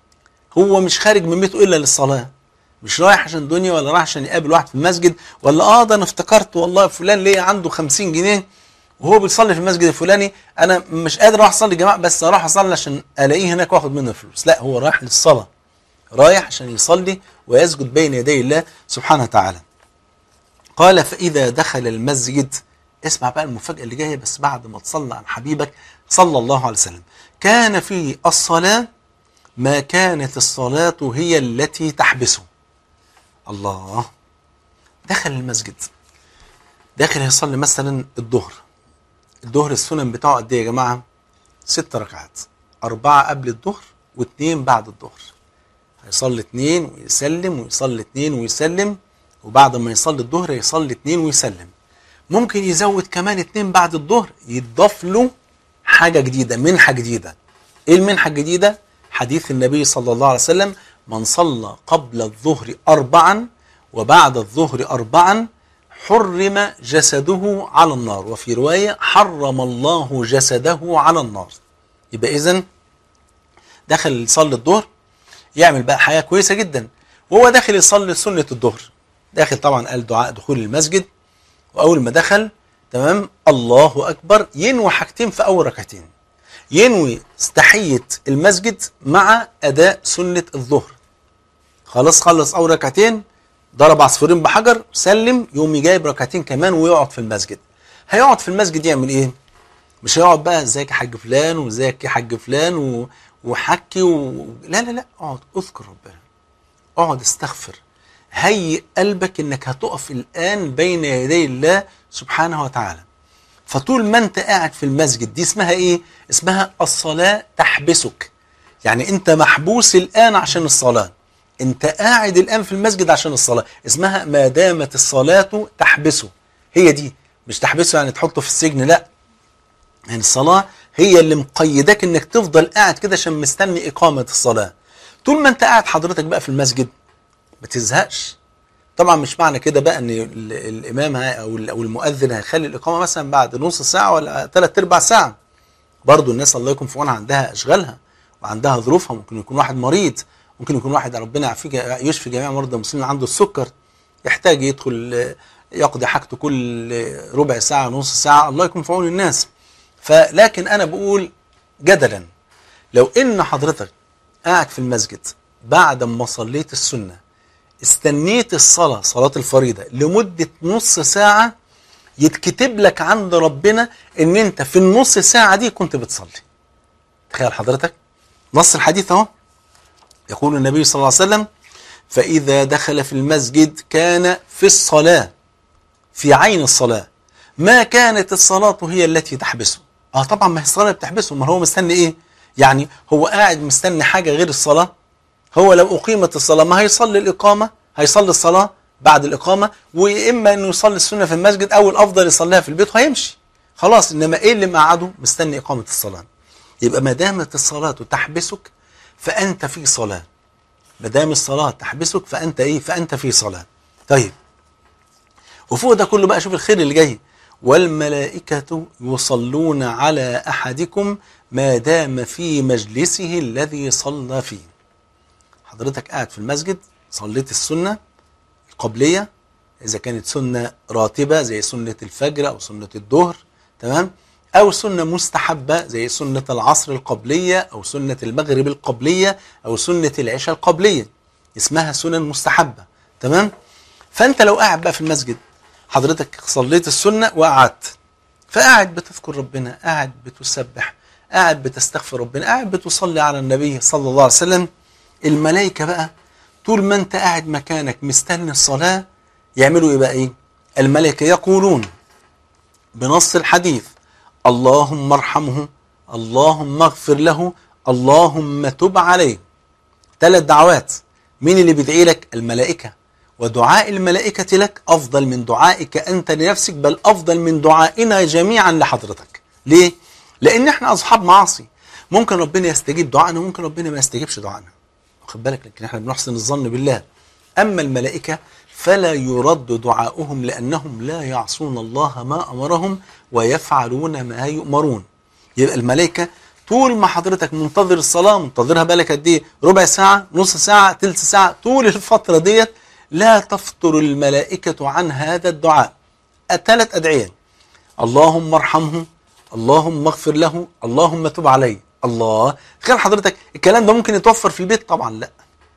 هو مش خارج من بيته الا للصلاه مش رايح عشان دنيا ولا رايح عشان يقابل واحد في المسجد ولا اه ده انا افتكرت والله فلان ليه عنده 50 جنيه وهو بيصلي في المسجد الفلاني انا مش قادر اروح اصلي جماعه بس اروح اصلي عشان الاقيه هناك واخد منه فلوس لا هو رايح للصلاه رايح عشان يصلي ويسجد بين يدي الله سبحانه وتعالى قال فاذا دخل المسجد اسمع بقى المفاجاه اللي جايه بس بعد ما تصلى عن حبيبك صلى الله عليه وسلم كان في الصلاه ما كانت الصلاه هي التي تحبسه الله دخل المسجد داخل يصلي مثلا الظهر الظهر السنن بتاعه قد ايه يا جماعه؟ ست ركعات أربعة قبل الظهر واثنين بعد الظهر هيصلي اثنين ويسلم ويصلي اثنين ويسلم وبعد ما يصلي الظهر يصلي اثنين ويسلم ممكن يزود كمان اثنين بعد الظهر يضاف له حاجة جديدة منحة جديدة ايه المنحة الجديدة؟ حديث النبي صلى الله عليه وسلم من صلى قبل الظهر أربعا وبعد الظهر أربعا حرم جسده على النار وفي رواية حرم الله جسده على النار يبقى إذن دخل يصلي الظهر يعمل بقى حياة كويسة جدا وهو داخل يصلي سنة الظهر داخل طبعا قال دعاء دخول المسجد وأول ما دخل تمام الله أكبر ينوي حاجتين في أول ركعتين ينوي تحية المسجد مع أداء سنة الظهر خلاص خلص أول ركعتين ضرب عصفورين بحجر سلم يقوم جايب ركعتين كمان ويقعد في المسجد هيقعد في المسجد يعمل ايه مش هيقعد بقى ازيك يا حاج فلان وازيك يا حاج فلان و... وحكي و... لا لا لا اقعد اذكر ربنا اقعد استغفر هيئ قلبك انك هتقف الان بين يدي الله سبحانه وتعالى فطول ما انت قاعد في المسجد دي اسمها ايه اسمها الصلاة تحبسك يعني انت محبوس الان عشان الصلاة انت قاعد الان في المسجد عشان الصلاة اسمها ما دامت الصلاة تحبسه هي دي مش تحبسه يعني تحطه في السجن لا يعني الصلاة هي اللي مقيداك انك تفضل قاعد كده عشان مستني اقامة الصلاة طول ما انت قاعد حضرتك بقى في المسجد ما تزهقش طبعا مش معنى كده بقى ان ال- الامام ه- او ال- او المؤذن هيخلي الاقامه مثلا بعد نص ساعه ولا ثلاث ارباع ساعه برضه الناس الله يكون في عونها عندها اشغالها وعندها ظروفها ممكن يكون واحد مريض ممكن يكون واحد ربنا يعافيك يشفي جميع مرضى المسلمين عنده السكر يحتاج يدخل آه، يقضي حاجته كل آه، ربع ساعه نص ساعه الله يكون في عون الناس فلكن انا بقول جدلا لو ان حضرتك قاعد في المسجد بعد ما صليت السنه استنيت الصلاة صلاة الفريضة لمدة نص ساعة يتكتب لك عند ربنا ان انت في النص ساعة دي كنت بتصلي تخيل حضرتك نص الحديث اهو يقول النبي صلى الله عليه وسلم فإذا دخل في المسجد كان في الصلاة في عين الصلاة ما كانت الصلاة هي التي تحبسه اه طبعا ما هي الصلاة بتحبسه ما هو مستني ايه يعني هو قاعد مستني حاجة غير الصلاة هو لو أقيمت الصلاة ما هيصلي الإقامة هيصلي الصلاة بعد الإقامة وإما إنه يصلي السنة في المسجد أو الأفضل يصليها في البيت وهيمشي خلاص إنما إيه اللي مقعده مستني إقامة الصلاة يبقى ما دامت الصلاة تحبسك فأنت في صلاة ما دام الصلاة تحبسك فأنت إيه فأنت في صلاة طيب وفوق ده كله بقى شوف الخير اللي جاي والملائكة يصلون على أحدكم ما دام في مجلسه الذي صلى فيه حضرتك قاعد في المسجد صليت السنة القبلية إذا كانت سنة راتبة زي سنة الفجر أو سنة الظهر تمام أو سنة مستحبة زي سنة العصر القبلية أو سنة المغرب القبلية أو سنة العشاء القبلية اسمها سنن مستحبة تمام فأنت لو قاعد بقى في المسجد حضرتك صليت السنة وقعدت فقاعد بتذكر ربنا قاعد بتسبح قاعد بتستغفر ربنا قاعد بتصلي على النبي صلى الله عليه وسلم الملائكة بقى طول ما انت قاعد مكانك مستني الصلاة يعملوا ايه بقى ايه الملائكة يقولون بنص الحديث اللهم ارحمه اللهم اغفر له اللهم تب عليه ثلاث دعوات مين اللي بيدعي لك الملائكة ودعاء الملائكة لك أفضل من دعائك أنت لنفسك بل أفضل من دعائنا جميعا لحضرتك ليه؟ لأن احنا أصحاب معاصي ممكن ربنا يستجيب دعائنا وممكن ربنا ما يستجيبش دعائنا واخد بالك لكن احنا بنحسن الظن بالله أما الملائكة فلا يرد دعاؤهم لأنهم لا يعصون الله ما أمرهم ويفعلون ما يؤمرون يبقى الملائكة طول ما حضرتك منتظر الصلاة منتظرها بالك قد ايه ربع ساعة نص ساعة تلت ساعة طول الفترة ديت لا تفطر الملائكة عن هذا الدعاء الثلاث أدعية اللهم ارحمه اللهم اغفر له اللهم تب عليه الله تخيل حضرتك الكلام ده ممكن يتوفر في البيت طبعا لا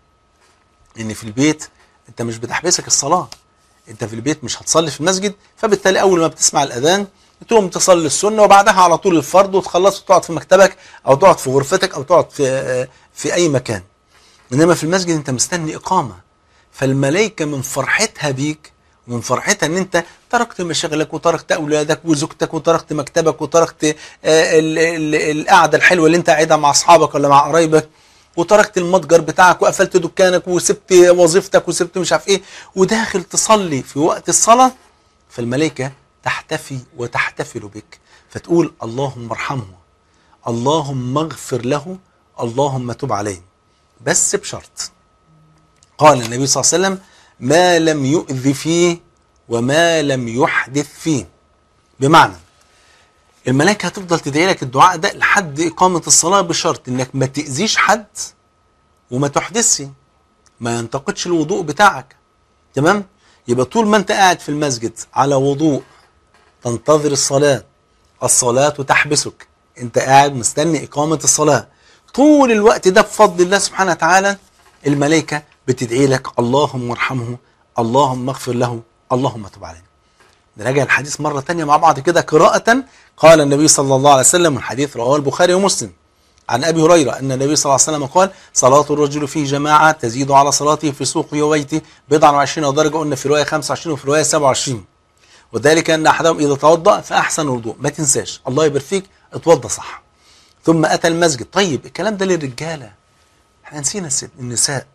ان في البيت انت مش بتحبسك الصلاة انت في البيت مش هتصلي في المسجد فبالتالي اول ما بتسمع الاذان تقوم تصلي السنة وبعدها على طول الفرض وتخلص وتقعد في مكتبك او تقعد في غرفتك او تقعد في في اي مكان انما في المسجد انت مستني اقامة فالملائكة من فرحتها بيك ومن فرحتها ان انت تركت مشاغلك وتركت اولادك وزوجتك وتركت مكتبك وتركت ال- ال- القعده الحلوه اللي انت قاعدها مع اصحابك ولا مع قرايبك وتركت المتجر بتاعك وقفلت دكانك وسبت وظيفتك وسبت مش عارف ايه وداخل تصلي في وقت الصلاه فالملائكه تحتفي وتحتفل بك فتقول اللهم ارحمه اللهم اغفر له اللهم تب عليه بس بشرط قال النبي صلى الله عليه وسلم ما لم يؤذ فيه وما لم يحدث فيه بمعنى الملائكة هتفضل تدعي لك الدعاء ده لحد إقامة الصلاة بشرط إنك ما تأذيش حد وما تحدثش ما ينتقدش الوضوء بتاعك تمام يبقى طول ما أنت قاعد في المسجد على وضوء تنتظر الصلاة الصلاة تحبسك أنت قاعد مستني إقامة الصلاة طول الوقت ده بفضل الله سبحانه وتعالى الملائكة بتدعي لك اللهم ارحمه اللهم اغفر له اللهم تب عليه نراجع الحديث مرة تانية مع بعض كده قراءة قال النبي صلى الله عليه وسلم الحديث رواه البخاري ومسلم عن أبي هريرة أن النبي صلى الله عليه وسلم قال صلاة الرجل في جماعة تزيد على صلاته في سوقه وبيته بضعا وعشرين درجة قلنا في رواية 25 وفي رواية 27 وذلك أن أحدهم إذا توضأ فأحسن الوضوء ما تنساش الله يبارك فيك اتوضى صح ثم أتى المسجد طيب الكلام ده للرجالة احنا نسينا الست النساء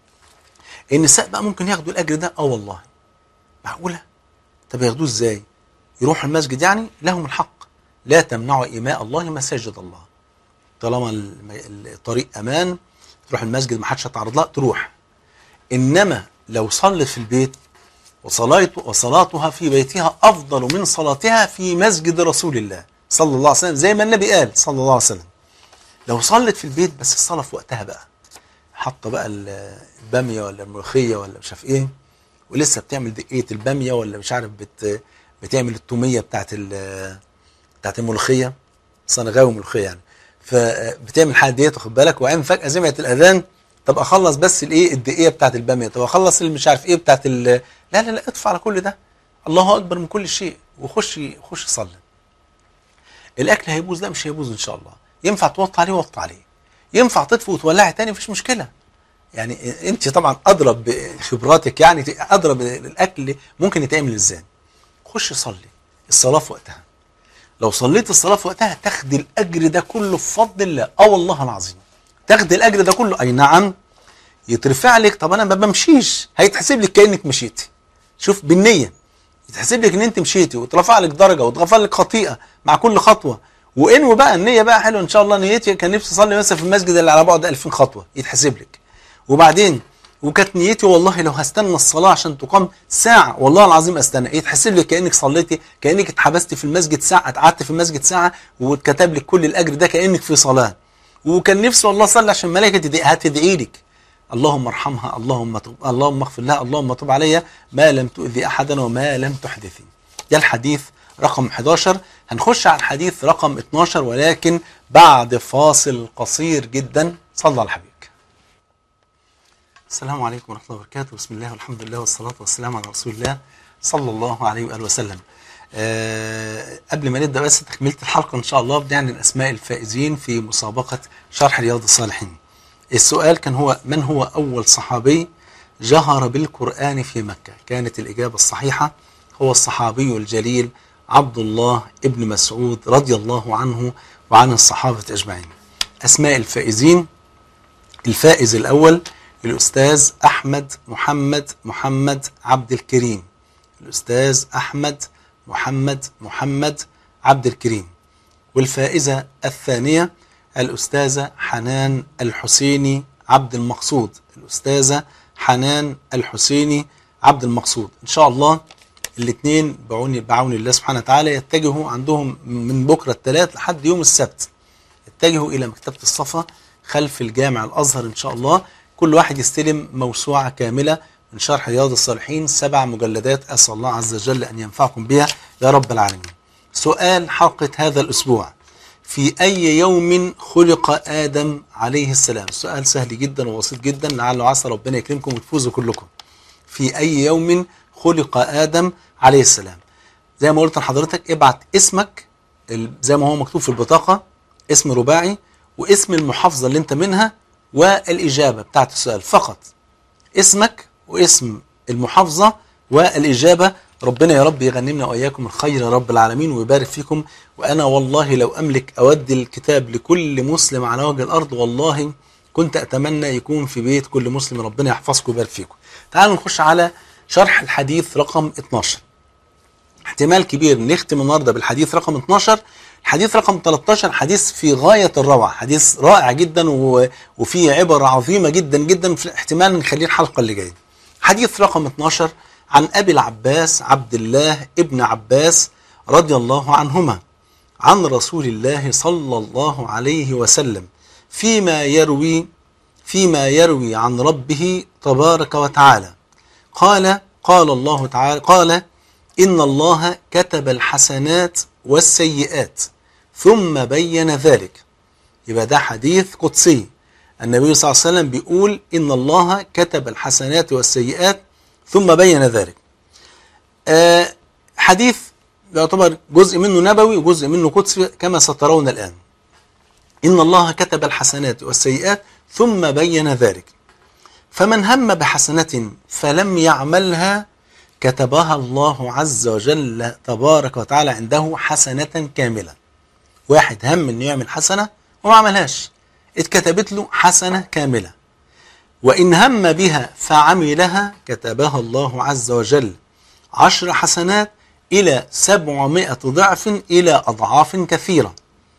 النساء بقى ممكن ياخدوا الأجر ده اه والله معقولة طب ياخدوه ازاي يروحوا المسجد يعني لهم الحق لا تمنعوا إماء الله مساجد الله طالما الم- الطريق أمان تروح المسجد ما حدش هتعرض لها تروح إنما لو صلت في البيت وصلاته وصلاتها في بيتها أفضل من صلاتها في مسجد رسول الله صلى الله عليه وسلم زي ما النبي قال صلى الله عليه وسلم لو صلت في البيت بس الصلاة في وقتها بقى حاطة بقى ال- البامية ولا الملوخية ولا مش عارف ايه ولسه بتعمل دقية البامية ولا مش عارف بت بتعمل التومية بتاعت ال- بتاعت الملوخية أصل أنا غاوي ملوخية يعني فبتعمل حاجة ديت واخد بالك وعين فجأة سمعت الأذان طب أخلص بس الإيه الدقيقة بتاعت البامية طب أخلص اللي مش عارف إيه بتاعت ال لا لا لا اطفى على كل ده الله أكبر من كل شيء وخش خش صلي الاكل هيبوظ لا مش هيبوظ ان شاء الله ينفع توطي عليه وطي عليه ينفع تطفي وتولعي تاني مفيش مشكله يعني انت طبعا اضرب بخبراتك يعني اضرب الاكل ممكن يتعمل ازاي خش صلي الصلاه في وقتها لو صليت الصلاه في وقتها تاخد الاجر ده كله بفضل الله اه والله العظيم تاخد الاجر ده كله اي نعم يترفع لك طب انا ما بمشيش هيتحسب لك كانك مشيتي شوف بالنيه يتحسب لك ان انت مشيتي وترفع لك درجه وتغفر لك خطيئه مع كل خطوه وانوي بقى النيه بقى حلوه ان شاء الله نيتي كان نفسي اصلي مثلا في المسجد اللي على بعد 2000 خطوه يتحسب لك وبعدين وكانت نيتي والله لو هستنى الصلاه عشان تقام ساعه والله العظيم استنى يتحسب لك كانك صليتي كانك اتحبستي في المسجد ساعه قعدت في المسجد ساعه واتكتب لك كل الاجر ده كانك في صلاه وكان نفسي والله اصلي عشان الملائكه تدعي هتدعي لك اللهم ارحمها اللهم تب اللهم اغفر لها اللهم تب عليها ما لم تؤذي احدا وما لم تحدثي ده الحديث رقم 11 هنخش على الحديث رقم 12 ولكن بعد فاصل قصير جدا صلى على حبيبك السلام عليكم ورحمه الله وبركاته بسم الله والحمد لله والصلاه والسلام على رسول الله صلى الله عليه وآله وسلم أه قبل ما نبدأ بس تكملة الحلقة إن شاء الله بنعلن أسماء الفائزين في مسابقة شرح رياض الصالحين السؤال كان هو من هو أول صحابي جهر بالقرآن في مكة كانت الإجابة الصحيحة هو الصحابي الجليل عبد الله ابن مسعود رضي الله عنه وعن الصحابة أجمعين أسماء الفائزين الفائز الأول الأستاذ أحمد محمد محمد عبد الكريم الأستاذ أحمد محمد محمد عبد الكريم والفائزة الثانية الأستاذة حنان الحسيني عبد المقصود الأستاذة حنان الحسيني عبد المقصود إن شاء الله الاثنين بعون بعون الله سبحانه وتعالى يتجهوا عندهم من بكرة الثلاث لحد يوم السبت اتجهوا إلى مكتبة الصفا خلف الجامع الأزهر إن شاء الله كل واحد يستلم موسوعة كاملة من شرح رياض الصالحين سبع مجلدات أسأل الله عز وجل أن ينفعكم بها يا رب العالمين سؤال حلقة هذا الأسبوع في أي يوم خلق آدم عليه السلام سؤال سهل جدا وبسيط جدا لعله عسى ربنا يكرمكم وتفوزوا كلكم في أي يوم خلق آدم عليه السلام زي ما قلت لحضرتك ابعت اسمك زي ما هو مكتوب في البطاقة اسم رباعي واسم المحافظة اللي انت منها والإجابة بتاعت السؤال فقط اسمك واسم المحافظة والإجابة ربنا يا رب يغنمنا وإياكم الخير يا رب العالمين ويبارك فيكم وأنا والله لو أملك أودي الكتاب لكل مسلم على وجه الأرض والله كنت أتمنى يكون في بيت كل مسلم ربنا يحفظكم ويبارك فيكم تعالوا نخش على شرح الحديث رقم 12 احتمال كبير نختم النهارده بالحديث رقم 12 الحديث رقم 13 حديث في غاية الروعة حديث رائع جدا وفيه عبر عظيمة جدا جدا في احتمال نخليه الحلقة اللي جاية حديث رقم 12 عن أبي العباس عبد الله ابن عباس رضي الله عنهما عن رسول الله صلى الله عليه وسلم فيما يروي فيما يروي عن ربه تبارك وتعالى قال قال الله تعالى قال إن الله كتب الحسنات والسيئات ثم بين ذلك يبقى ده حديث قدسي النبي صلى الله عليه وسلم بيقول إن الله كتب الحسنات والسيئات ثم بين ذلك آه حديث يعتبر جزء منه نبوي وجزء منه قدسي كما سترون الآن إن الله كتب الحسنات والسيئات ثم بين ذلك فمن هم بحسنة فلم يعملها كتبها الله عز وجل تبارك وتعالى عنده حسنة كاملة واحد هم انه يعمل حسنة وما عملهاش اتكتبت له حسنة كاملة وإن هم بها فعملها كتبها الله عز وجل عشر حسنات إلى سبعمائة ضعف إلى أضعاف كثيرة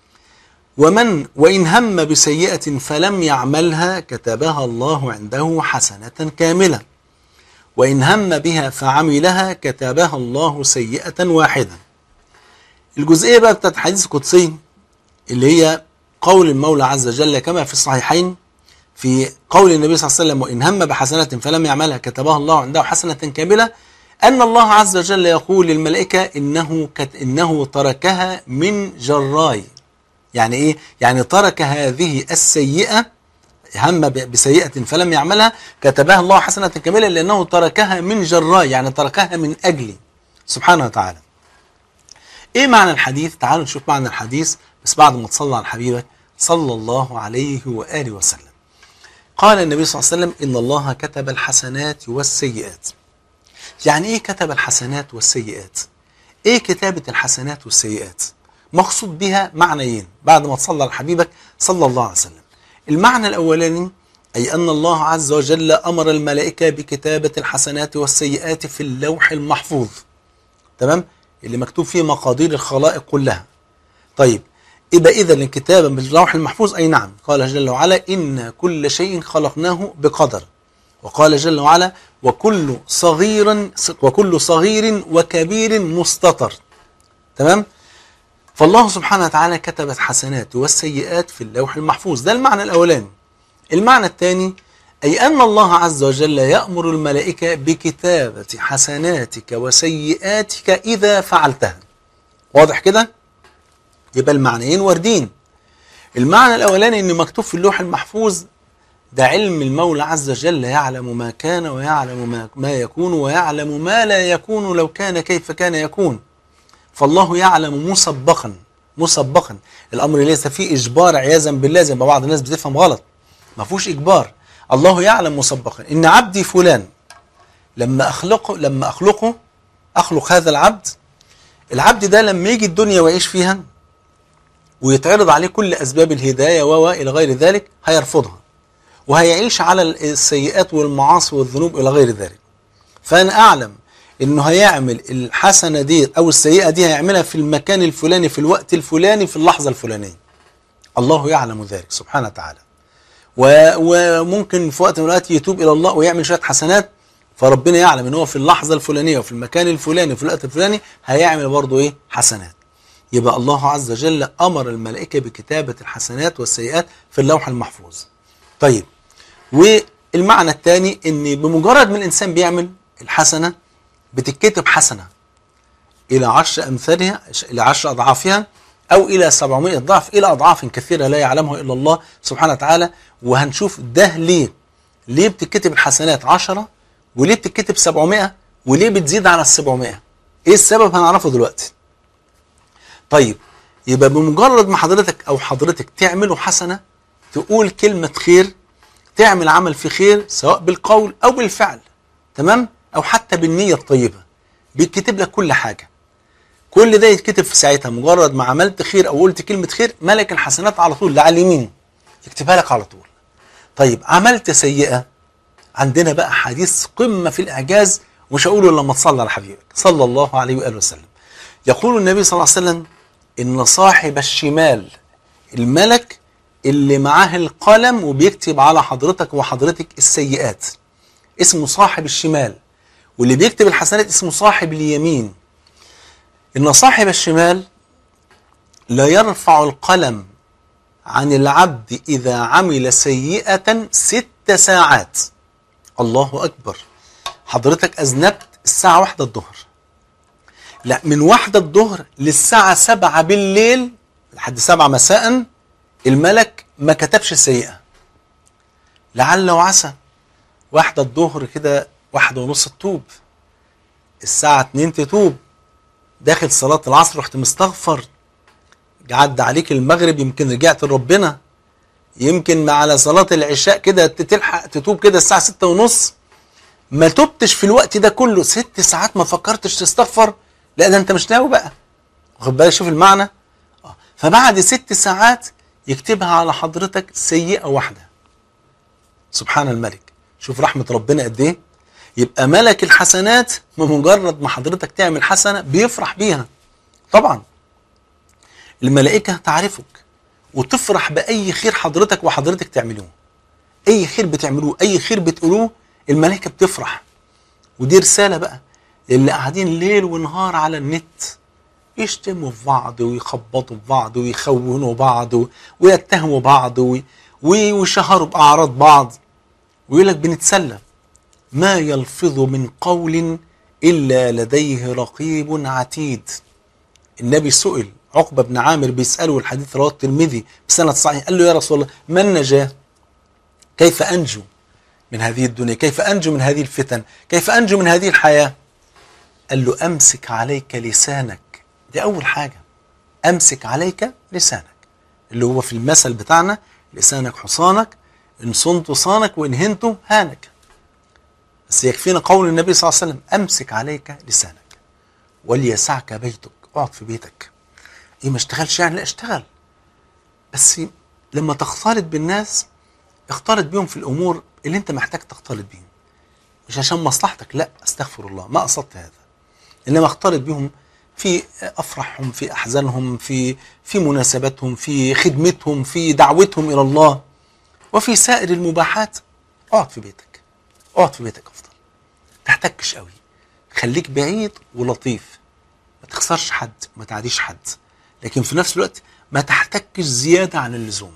ومن وإن هم بسيئة فلم يعملها كتبها الله عنده حسنة كاملة وإن هم بها فعملها كتبها الله سيئة واحدة الجزئية بقى بتاعت الحديث القدسي اللي هي قول المولى عز وجل كما في الصحيحين في قول النبي صلى الله عليه وسلم وإن هم بحسنة فلم يعملها كتبها الله عنده حسنة كاملة أن الله عز وجل يقول للملائكة إنه كت إنه تركها من جراي يعني إيه؟ يعني ترك هذه السيئة هم بسيئة فلم يعملها كتبها الله حسنة كاملة لأنه تركها من جراي يعني تركها من أجلي سبحانه وتعالى إيه معنى الحديث؟ تعالوا نشوف معنى الحديث بس بعد ما تصلى على حبيبك صلى الله عليه وآله وسلم قال النبي صلى الله عليه وسلم إن الله كتب الحسنات والسيئات يعني إيه كتب الحسنات والسيئات إيه كتابة الحسنات والسيئات مقصود بها معنيين بعد ما تصلى على حبيبك صلى الله عليه وسلم المعنى الأولاني أي أن الله عز وجل أمر الملائكة بكتابة الحسنات والسيئات في اللوح المحفوظ تمام اللي مكتوب فيه مقادير الخلائق كلها طيب يبقى إذا الكتابة باللوح المحفوظ أي نعم قال جل وعلا إن كل شيء خلقناه بقدر وقال جل وعلا وكل صغير وكل صغير وكبير مستطر تمام فالله سبحانه وتعالى كتب الحسنات والسيئات في اللوح المحفوظ ده المعنى الأولاني المعنى الثاني أي أن الله عز وجل يأمر الملائكة بكتابة حسناتك وسيئاتك إذا فعلتها واضح كده؟ يبقى المعنيين واردين المعنى الأولاني أن مكتوب في اللوح المحفوظ ده علم المولى عز وجل يعلم ما كان ويعلم ما, ما يكون ويعلم ما لا يكون لو كان كيف كان يكون فالله يعلم مسبقا مسبقا الامر ليس فيه اجبار عياذا بالله زي ما بعض الناس بتفهم غلط ما فيهوش اجبار الله يعلم مسبقا ان عبدي فلان لما اخلقه لما اخلقه اخلق هذا العبد العبد ده لما يجي الدنيا ويعيش فيها ويتعرض عليه كل اسباب الهدايه و الى غير ذلك هيرفضها وهيعيش على السيئات والمعاصي والذنوب الى غير ذلك فانا اعلم انه هيعمل الحسنه دي او السيئه دي هيعملها في المكان الفلاني في الوقت الفلاني في اللحظه الفلانيه الله يعلم ذلك سبحانه وتعالى و- وممكن في وقت من الاوقات يتوب الى الله ويعمل شويه حسنات فربنا يعلم ان هو في اللحظه الفلانيه وفي المكان الفلاني وفي الوقت الفلاني هيعمل برضه ايه حسنات يبقى الله عز وجل امر الملائكه بكتابه الحسنات والسيئات في اللوح المحفوظ طيب والمعنى الثاني ان بمجرد ما الانسان بيعمل الحسنه بتتكتب حسنه الى عشر امثالها الى عشر اضعافها او الى 700 ضعف الى اضعاف كثيره لا يعلمها الا الله سبحانه وتعالى وهنشوف ده ليه ليه بتتكتب الحسنات 10 وليه بتتكتب 700 وليه بتزيد على ال 700 ايه السبب هنعرفه دلوقتي طيب يبقى بمجرد ما حضرتك او حضرتك تعملوا حسنه تقول كلمه خير تعمل عمل في خير سواء بالقول او بالفعل تمام او حتى بالنيه الطيبه بيتكتب لك كل حاجه كل ده يتكتب في ساعتها مجرد ما عملت خير او قلت كلمه خير ملك الحسنات على طول اللي على اليمين يكتبها لك على طول طيب عملت سيئه عندنا بقى حديث قمه في الاعجاز مش هقوله الا لما تصلي على حبيبك صلى الله عليه واله وسلم يقول النبي صلى الله عليه وسلم ان صاحب الشمال الملك اللي معاه القلم وبيكتب على حضرتك وحضرتك السيئات اسمه صاحب الشمال واللي بيكتب الحسنات اسمه صاحب اليمين ان صاحب الشمال لا يرفع القلم عن العبد اذا عمل سيئه ست ساعات الله اكبر حضرتك اذنبت الساعه واحدة الظهر لا من واحدة الظهر للساعة سبعة بالليل لحد سبعة مساء الملك ما كتبش سيئة لعل وعسى واحدة الظهر كده واحدة ونص تتوب الساعة اتنين تتوب داخل صلاة العصر رحت مستغفر عدى عليك المغرب يمكن رجعت لربنا يمكن على صلاة العشاء كده تلحق تتوب كده الساعة ستة ونص ما تبتش في الوقت ده كله ست ساعات ما فكرتش تستغفر لا ده انت مش ناوي بقى واخد بالك شوف المعنى آه. فبعد ست ساعات يكتبها على حضرتك سيئة واحدة سبحان الملك شوف رحمة ربنا قد ايه يبقى ملك الحسنات بمجرد ما حضرتك تعمل حسنة بيفرح بيها طبعا الملائكة تعرفك وتفرح بأي خير حضرتك وحضرتك تعملوه أي خير بتعملوه أي خير بتقولوه الملائكة بتفرح ودي رسالة بقى اللي قاعدين ليل ونهار على النت يشتموا في بعض ويخبطوا في بعض ويخونوا بعض ويتهموا بعض ويشهروا بأعراض بعض ويقول لك بنتسلى ما يلفظ من قول إلا لديه رقيب عتيد النبي سئل عقبة بن عامر بيسأله الحديث رواه الترمذي بسند صحيح قال له يا رسول الله ما النجاة كيف أنجو من هذه الدنيا كيف أنجو من هذه الفتن كيف أنجو من هذه الحياة قال له أمسك عليك لسانك دي أول حاجة أمسك عليك لسانك اللي هو في المثل بتاعنا لسانك حصانك إن صنت صانك وإن هنت هانك بس يكفينا قول النبي صلى الله عليه وسلم أمسك عليك لسانك وليسعك بيتك اقعد في بيتك ايه ما اشتغلش يعني لا اشتغل بس لما تختلط بالناس اختلط بيهم في الامور اللي انت محتاج تختلط بيهم مش عشان مصلحتك لا استغفر الله ما قصدت هذا انما اختلط بيهم في افراحهم في احزانهم في في مناسباتهم في خدمتهم في دعوتهم الى الله وفي سائر المباحات اقعد في بيتك اقعد في بيتك افضل تحتكش قوي خليك بعيد ولطيف ما تخسرش حد ما تعديش حد لكن في نفس الوقت ما تحتكش زيادة عن اللزوم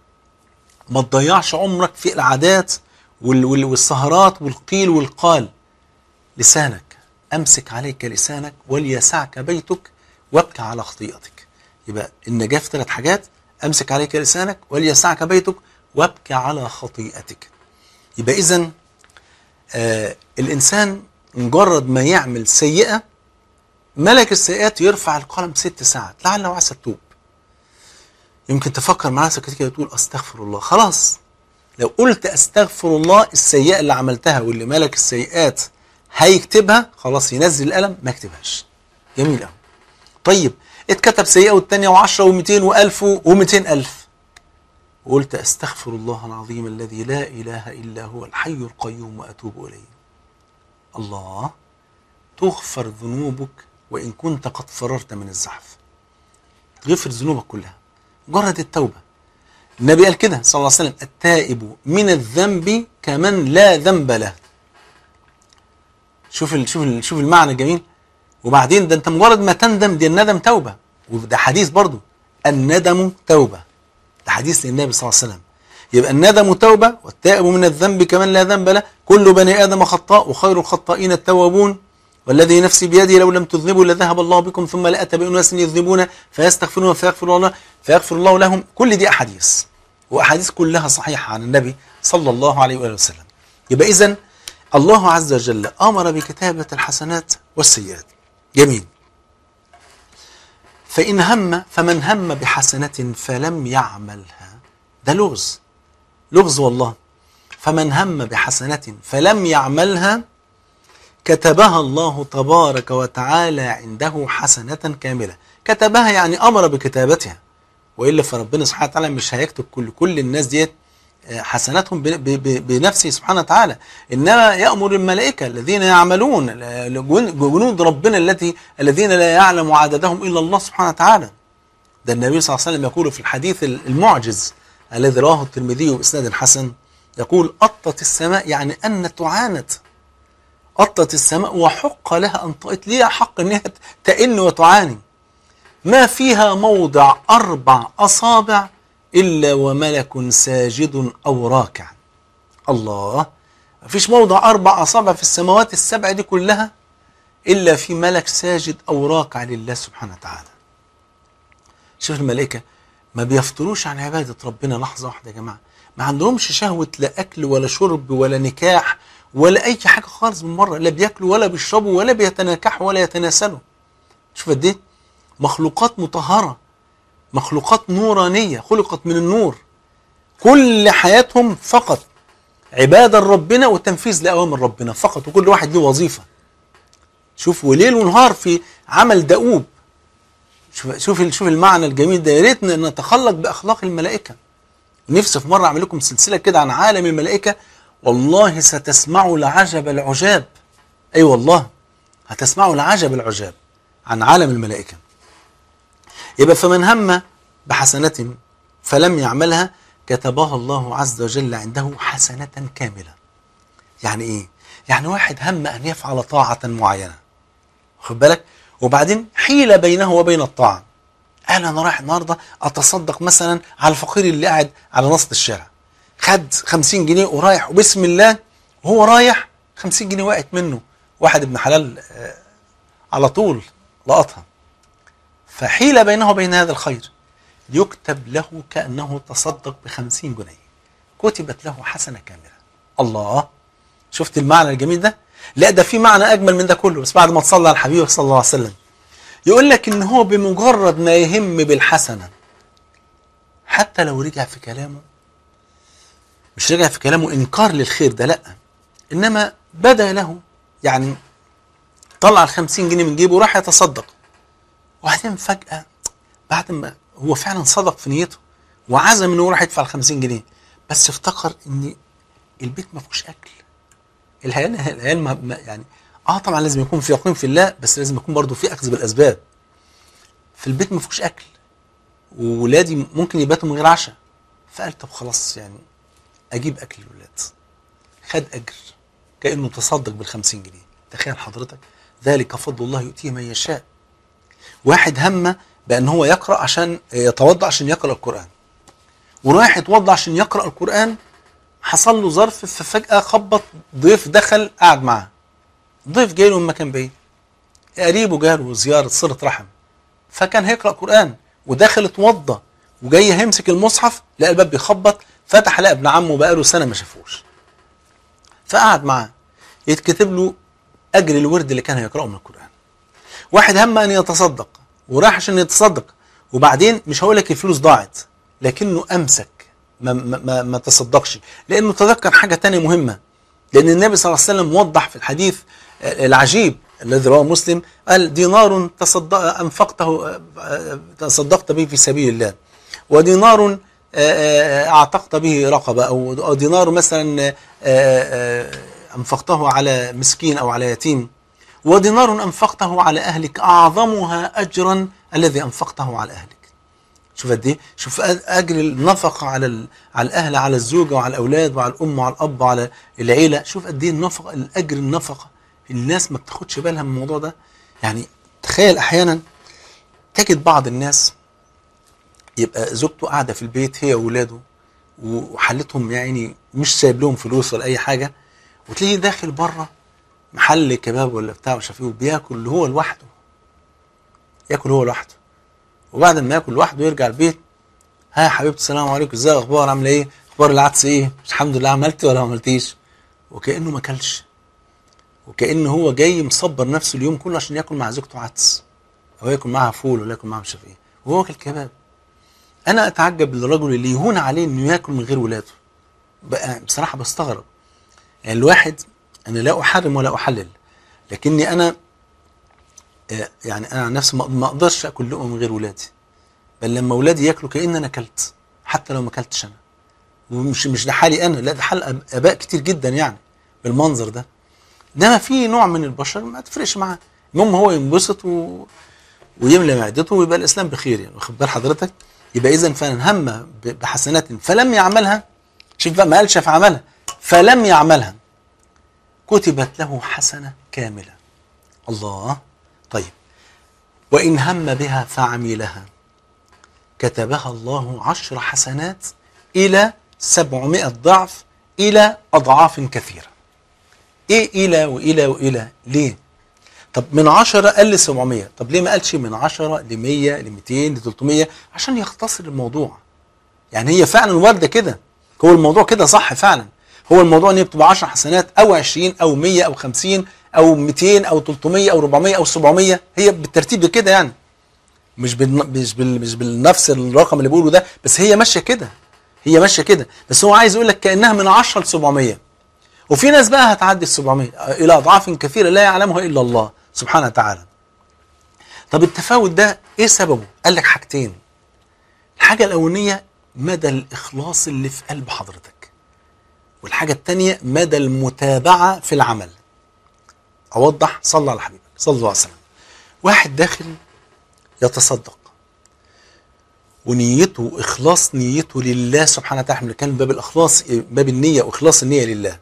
ما تضيعش عمرك في العادات وال- وال- والسهرات والقيل والقال لسانك أمسك عليك لسانك وليسعك بيتك وابكى على خطيئتك يبقى النجاة في ثلاث حاجات أمسك عليك لسانك وليسعك بيتك وابكي على خطيئتك يبقى إذا آه الإنسان مجرد ما يعمل سيئة ملك السيئات يرفع القلم ست ساعات لعل وعسى تتوب يمكن تفكر مع نفسك كده وتقول استغفر الله خلاص لو قلت استغفر الله السيئة اللي عملتها واللي ملك السيئات هيكتبها خلاص ينزل القلم ما يكتبهاش جميل قوي طيب اتكتب سيئة والتانية وعشرة ومئتين وألف ومئتين ألف وقلت استغفر الله العظيم الذي لا إله إلا هو الحي القيوم وأتوب إليه الله تغفر ذنوبك وإن كنت قد فررت من الزحف تغفر ذنوبك كلها مجرد التوبة النبي قال كده صلى الله عليه وسلم التائب من الذنب كمن لا ذنب له شوف ال شوف ال شوف المعنى الجميل وبعدين ده انت مجرد ما تندم دي الندم توبه وده حديث برضو الندم توبه ده حديث للنبي صلى الله عليه وسلم يبقى الندم توبه والتائب من الذنب كمن لا ذنب له كل بني ادم خطاء وخير الخطائين التوابون والذي نفسي بيده لو لم تذنبوا لذهب الله بكم ثم لاتى باناس يذنبون فيستغفرون فيغفر الله فيغفر الله لهم كل دي احاديث واحاديث كلها صحيحه عن النبي صلى الله عليه واله وسلم يبقى اذا الله عز وجل امر بكتابه الحسنات والسيئات جميل فان هم فمن هم بحسنه فلم يعملها ده لغز لغز والله فمن هم بحسنه فلم يعملها كتبها الله تبارك وتعالى عنده حسنه كامله كتبها يعني امر بكتابتها والا فربنا سبحانه وتعالى مش هيكتب كل كل الناس ديت حسناتهم بنفسه سبحانه وتعالى انما يامر الملائكه الذين يعملون جنود ربنا التي الذين لا يعلم عددهم الا الله سبحانه وتعالى ده النبي صلى الله عليه وسلم يقول في الحديث المعجز الذي رواه الترمذي باسناد حسن يقول أطت السماء يعني أن تعاند أطت السماء وحق لها أن طئت ليها حق أنها تئن وتعاني ما فيها موضع أربع أصابع إلا وملك ساجد أو راكع الله ما فيش موضع أربع أصابع في السماوات السبع دي كلها إلا في ملك ساجد أو راكع لله سبحانه وتعالى شوف الملائكة ما بيفتروش عن عبادة ربنا لحظة واحدة يا جماعة ما عندهمش شهوة لا أكل ولا شرب ولا نكاح ولا أي حاجة خالص من مرة لا بياكلوا ولا بيشربوا ولا بيتناكحوا ولا يتناسلوا شوف قد إيه مخلوقات مطهرة مخلوقات نورانية خلقت من النور كل حياتهم فقط عبادة لربنا وتنفيذ لأوامر ربنا فقط وكل واحد له وظيفة شوف وليل ونهار في عمل دؤوب شوف شوف شوف المعنى الجميل ده يا ريت نتخلق باخلاق الملائكه نفسي في مره اعمل لكم سلسله كده عن عالم الملائكه والله ستسمعوا العجب العجاب اي أيوة والله هتسمعوا العجب العجاب عن عالم الملائكه يبقى فمن هم بحسنه فلم يعملها كتبها الله عز وجل عنده حسنه كامله يعني ايه يعني واحد هم ان يفعل طاعه معينه واخد بالك وبعدين حيل بينه وبين الطاعة قال أنا رايح النهاردة أتصدق مثلا على الفقير اللي قاعد على نص الشارع خد خمسين جنيه ورايح وبسم الله وهو رايح خمسين جنيه وقعت منه واحد ابن حلال آه على طول لقطها فحيل بينه وبين هذا الخير يكتب له كأنه تصدق بخمسين جنيه كتبت له حسنة كاملة الله شفت المعنى الجميل ده لا ده في معنى اجمل من ده كله بس بعد ما تصلى على الحبيب صلى الله عليه وسلم يقول لك ان هو بمجرد ما يهم بالحسنه حتى لو رجع في كلامه مش رجع في كلامه انكار للخير ده لا انما بدا له يعني طلع ال 50 جنيه من جيبه وراح يتصدق وبعدين فجاه بعد ما هو فعلا صدق في نيته وعزم انه يروح يدفع ال 50 جنيه بس افتكر ان البيت ما فيهوش اكل العيال العيال ما ما يعني اه طبعا لازم يكون في يقين في الله بس لازم يكون برضه في اخذ بالاسباب في البيت ما فيهوش اكل وولادي ممكن يباتوا من غير عشاء فقال طب خلاص يعني اجيب اكل للولاد خد اجر كانه تصدق بال 50 جنيه تخيل حضرتك ذلك فضل الله يؤتيه من يشاء واحد هم بان هو يقرا عشان يتوضا عشان يقرا القران ورايح يتوضا عشان يقرا القران حصل له ظرف ففجأة خبط ضيف دخل قعد معاه ضيف جاي له من مكان بعيد قريبه جاله زيارة صلة رحم فكان هيقرأ قرآن وداخل اتوضى وجاي هيمسك المصحف لقى الباب بيخبط فتح لقى ابن عمه بقاله سنه ما شافوش فقعد معاه يتكتب له اجر الورد اللي كان هيقراه من القران واحد هم ان يتصدق وراح عشان يتصدق وبعدين مش هقول لك الفلوس ضاعت لكنه امسك ما, ما, ما, ما تصدقش لانه تذكر حاجه تانية مهمه لان النبي صلى الله عليه وسلم وضح في الحديث العجيب الذي رواه مسلم قال دينار تصدق انفقته تصدقت به في سبيل الله ودينار اعتقت به رقبه او دينار مثلا انفقته على مسكين او على يتيم ودينار انفقته على اهلك اعظمها اجرا الذي انفقته على اهلك شوف قد ايه شوف اجر النفقه على على الاهل على الزوجه وعلى الاولاد وعلى الام وعلى الاب وعلى العيله شوف قد ايه النفقه الاجر النفقه الناس ما بتاخدش بالها من الموضوع ده يعني تخيل احيانا تجد بعض الناس يبقى زوجته قاعده في البيت هي واولاده وحالتهم يعني مش سايب لهم فلوس ولا اي حاجه وتلاقيه داخل بره محل كباب ولا بتاع مش عارف ايه وبياكل هو لوحده ياكل هو لوحده وبعد ما ياكل لوحده يرجع البيت ها يا حبيبتي السلام عليكم ازاي اخبار عامله ايه اخبار العدس ايه الحمد لله عملتي ولا ما عملتيش وكانه ما اكلش وكانه هو جاي مصبر نفسه اليوم كله عشان ياكل مع زوجته عدس او ياكل معاها فول ولا ياكل معاها مش عارف ايه وهو واكل كباب انا اتعجب للرجل اللي يهون عليه انه ياكل من غير ولاده بقى بصراحه بستغرب يعني الواحد انا لا احرم ولا احلل لكني انا يعني انا عن نفسي ما اقدرش اكل لقمه من غير ولادي بل لما اولادي ياكلوا كان انا اكلت حتى لو ما اكلتش انا ومش مش ده حالي انا لا ده حال اباء كتير جدا يعني بالمنظر ده انما في نوع من البشر ما تفرقش معاه المهم هو ينبسط و... ويملى معدته ويبقى الاسلام بخير يعني واخد بال حضرتك يبقى اذا فعلا هم بحسنات فلم يعملها شوف بقى ما قالش فعملها فلم يعملها كتبت له حسنه كامله الله طيب وإن هم بها فعملها كتبها الله عشر حسنات إلى سبعمائة ضعف إلى أضعاف كثيرة إيه إلى وإلى وإلى ليه طب من عشرة قال ل 700 طب ليه ما قالش من عشرة ل 100 ل 200 ل 300 عشان يختصر الموضوع يعني هي فعلا واردة كده هو الموضوع كده صح فعلا هو الموضوع ان هي بتبقى 10 حسنات او 20 او 100 او 50 او 200 او 300 او 400 او 700 هي بالترتيب كده يعني مش بال مش بال مش بالنفس الرقم اللي بيقوله ده بس هي ماشيه كده هي ماشيه كده بس هو عايز يقول لك كانها من 10 ل 700 وفي ناس بقى هتعدي ال 700 الى اضعاف كثيره لا يعلمها الا الله سبحانه وتعالى طب التفاوت ده ايه سببه قال لك حاجتين الحاجه الاولانيه مدى الاخلاص اللي في قلب حضرتك والحاجه الثانيه مدى المتابعه في العمل اوضح صلى على حبيبك صلى الله عليه وسلم واحد داخل يتصدق ونيته اخلاص نيته لله سبحانه وتعالى كان باب الاخلاص باب النيه واخلاص النيه لله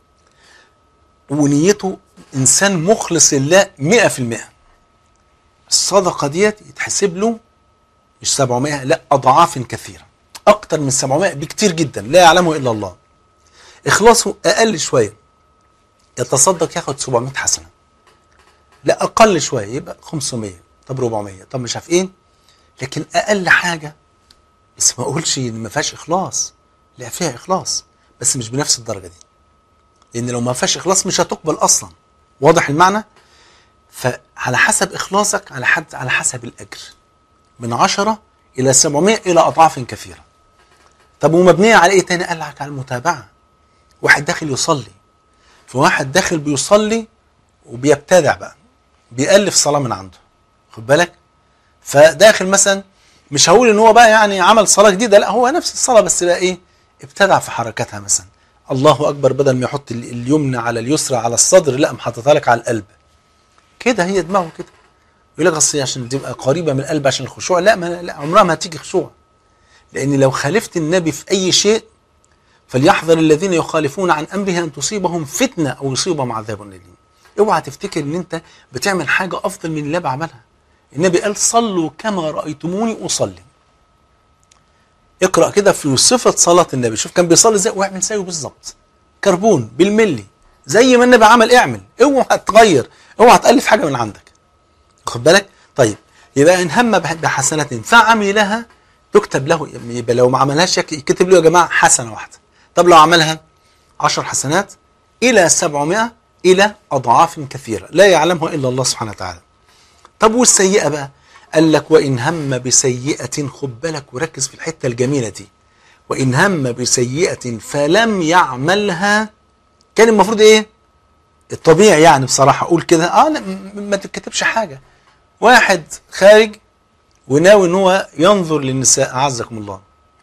ونيته انسان مخلص لله 100% الصدقه ديت يتحسب له مش 700 لا اضعاف كثيره اكتر من 700 بكتير جدا لا يعلمه الا الله اخلاصه اقل شويه يتصدق ياخد 700 حسنه لا اقل شويه يبقى 500 طب 400 طب مش عارف ايه لكن اقل حاجه بس ما اقولش ان ما فيهاش اخلاص لا فيها اخلاص بس مش بنفس الدرجه دي لان لو ما فيهاش اخلاص مش هتقبل اصلا واضح المعنى فعلى حسب اخلاصك على حد على حسب الاجر من 10 الى 700 الى اضعاف كثيره طب ومبنيه على ايه تاني قال لك على المتابعه واحد داخل يصلي فواحد داخل بيصلي وبيبتدع بقى بيألف صلاة من عنده خد بالك فداخل مثلا مش هقول ان هو بقى يعني عمل صلاة جديدة لا هو نفس الصلاة بس بقى ايه ابتدع في حركاتها مثلا الله اكبر بدل ما يحط اليمنى على اليسرى على الصدر لا محطتها لك على القلب كده هي دماغه كده يقول لك اصل عشان تبقى قريبه من القلب عشان الخشوع لا ما لا عمرها ما هتيجي خشوع لان لو خالفت النبي في اي شيء فليحذر الذين يخالفون عن امره ان تصيبهم فتنه او يصيبهم عذاب اليم اوعى تفتكر ان انت بتعمل حاجه افضل من اللي بعملها النبي قال صلوا كما رايتموني اصلي اقرا كده في صفه صلاه النبي شوف كان بيصلي ازاي واعمل زيه بالظبط كربون بالملي زي ما النبي عمل اعمل اوعى تغير اوعى تالف حاجه من عندك خد بالك طيب يبقى ان هم بحسنه فعملها تكتب له يبقى لو ما عملهاش يك- يكتب له يا جماعه حسنه واحده طب لو عملها عشر حسنات الى 700 الى اضعاف كثيره لا يعلمها الا الله سبحانه وتعالى طب والسيئه بقى قال لك وان هم بسيئه خد بالك وركز في الحته الجميله دي وان هم بسيئه فلم يعملها كان المفروض ايه الطبيعي يعني بصراحه اقول كده اه لا م- ما تتكتبش حاجه واحد خارج وناوي ان هو ينظر للنساء اعزكم الله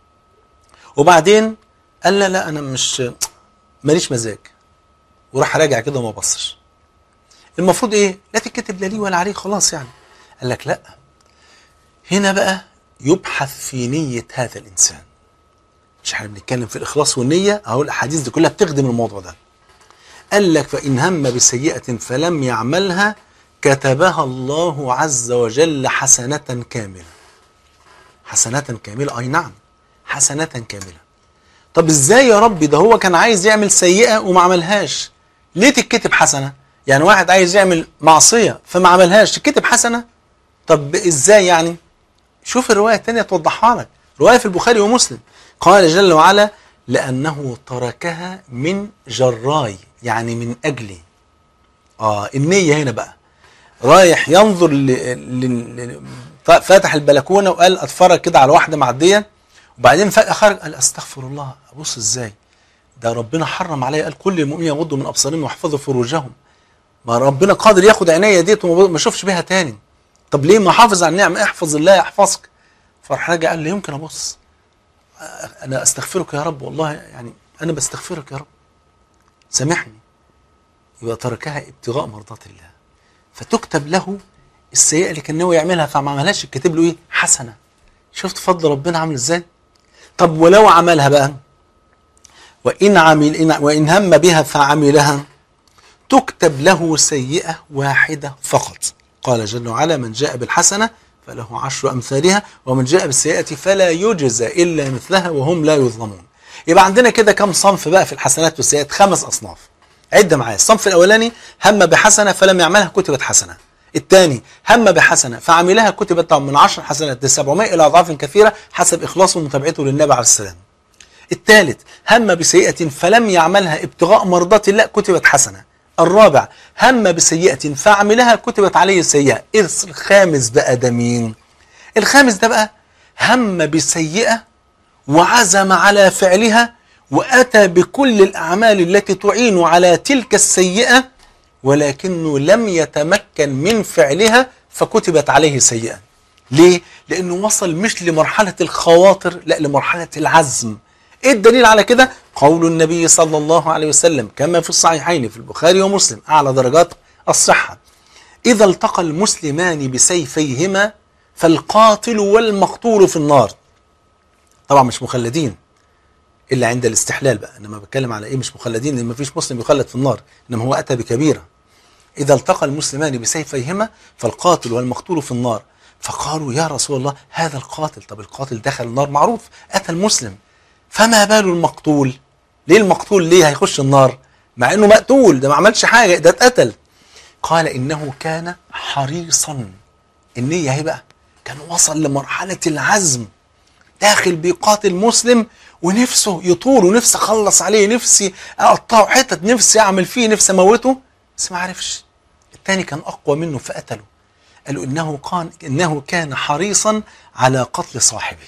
وبعدين قال لا لا انا مش ماليش مزاج وراح راجع كده وما بصش المفروض ايه لا تتكتب لا لي ولا عليه خلاص يعني قال لك لا هنا بقى يبحث في نية هذا الإنسان مش احنا بنتكلم في الإخلاص والنية أهو الأحاديث دي كلها بتخدم الموضوع ده قال لك فإن هم بسيئة فلم يعملها كتبها الله عز وجل حسنة كاملة حسنة كاملة أي نعم حسنة كاملة طب ازاي يا ربي ده هو كان عايز يعمل سيئة وما عملهاش ليه تتكتب حسنة يعني واحد عايز يعمل معصية فما عملهاش تتكتب حسنة طب ازاي يعني شوف الرواية التانية توضحها لك رواية في البخاري ومسلم قال جل وعلا لأنه تركها من جراي يعني من أجلي آه النية هنا بقى رايح ينظر ل... ل... ل... فاتح البلكونة وقال أتفرج كده على واحدة معدية وبعدين فجأة خرج قال أستغفر الله أبص إزاي ده ربنا حرم عليا قال كل المؤمنين يغضوا من أبصارهم ويحفظوا فروجهم ما ربنا قادر ياخد عينيا ديت وما اشوفش بيها تاني طب ليه ما حافظ على النعمة احفظ الله يحفظك فراح راجع قال لي يمكن ابص انا استغفرك يا رب والله يعني انا بستغفرك يا رب سامحني يبقى تركها ابتغاء مرضات الله فتكتب له السيئة اللي كان ناوي يعملها فما عملهاش يكتب له ايه حسنة شفت فضل ربنا عامل ازاي طب ولو عملها بقى وإن عمل إن وإن هم بها فعملها تكتب له سيئة واحدة فقط قال جل وعلا من جاء بالحسنة فله عشر أمثالها ومن جاء بالسيئة فلا يجزى إلا مثلها وهم لا يظلمون يبقى عندنا كده كم صنف بقى في الحسنات والسيئات خمس أصناف عد معايا الصنف الأولاني هم بحسنة فلم يعملها كتبت حسنة الثاني هم بحسنة فعملها كتبت من عشر حسنات ل 700 إلى أضعاف كثيرة حسب إخلاصه ومتابعته للنبي عليه السلام الثالث هم بسيئة فلم يعملها ابتغاء مرضات الله كتبت حسنة الرابع هم بسيئة فعملها كتبت عليه السيئة الخامس بقى ده مين الخامس ده بقى هم بسيئة وعزم على فعلها وأتى بكل الأعمال التي تعين على تلك السيئة ولكنه لم يتمكن من فعلها فكتبت عليه سيئة ليه؟ لأنه وصل مش لمرحلة الخواطر لا لمرحلة العزم ايه الدليل على كده قول النبي صلى الله عليه وسلم كما في الصحيحين في البخاري ومسلم اعلى درجات الصحه اذا التقى المسلمان بسيفيهما فالقاتل والمقتول في النار طبعا مش مخلدين الا عند الاستحلال بقى انما بتكلم على ايه مش مخلدين لان مفيش مسلم يخلد في النار انما هو اتى بكبيره اذا التقى المسلمان بسيفيهما فالقاتل والمقتول في النار فقالوا يا رسول الله هذا القاتل طب القاتل دخل النار معروف اتى المسلم فما بال المقتول ليه المقتول ليه هيخش النار مع انه مقتول ده ما عملش حاجه ده اتقتل قال انه كان حريصا النيه اهي بقى كان وصل لمرحله العزم داخل بيقاتل مسلم ونفسه يطول ونفسه اخلص عليه نفسي اقطعه حتت نفسي اعمل فيه نفسي اموته بس ما عرفش الثاني كان اقوى منه فقتله قالوا انه كان انه كان حريصا على قتل صاحبه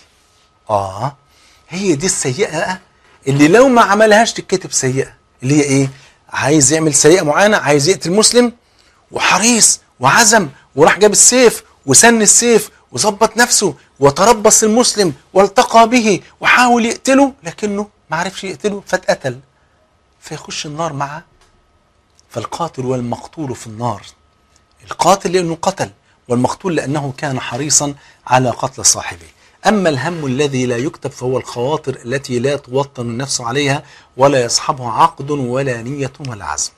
اه هي دي السيئة بقى اللي لو ما عملهاش تتكتب سيئة اللي هي ايه عايز يعمل سيئة معينة عايز يقتل مسلم وحريص وعزم وراح جاب السيف وسن السيف وظبط نفسه وتربص المسلم والتقى به وحاول يقتله لكنه ما عرفش يقتله فاتقتل فيخش النار معه فالقاتل والمقتول في النار القاتل لأنه قتل والمقتول لأنه كان حريصا على قتل صاحبه أما الهم الذي لا يكتب فهو الخواطر التي لا توطن النفس عليها ولا يصحبها عقد ولا نية ولا عزم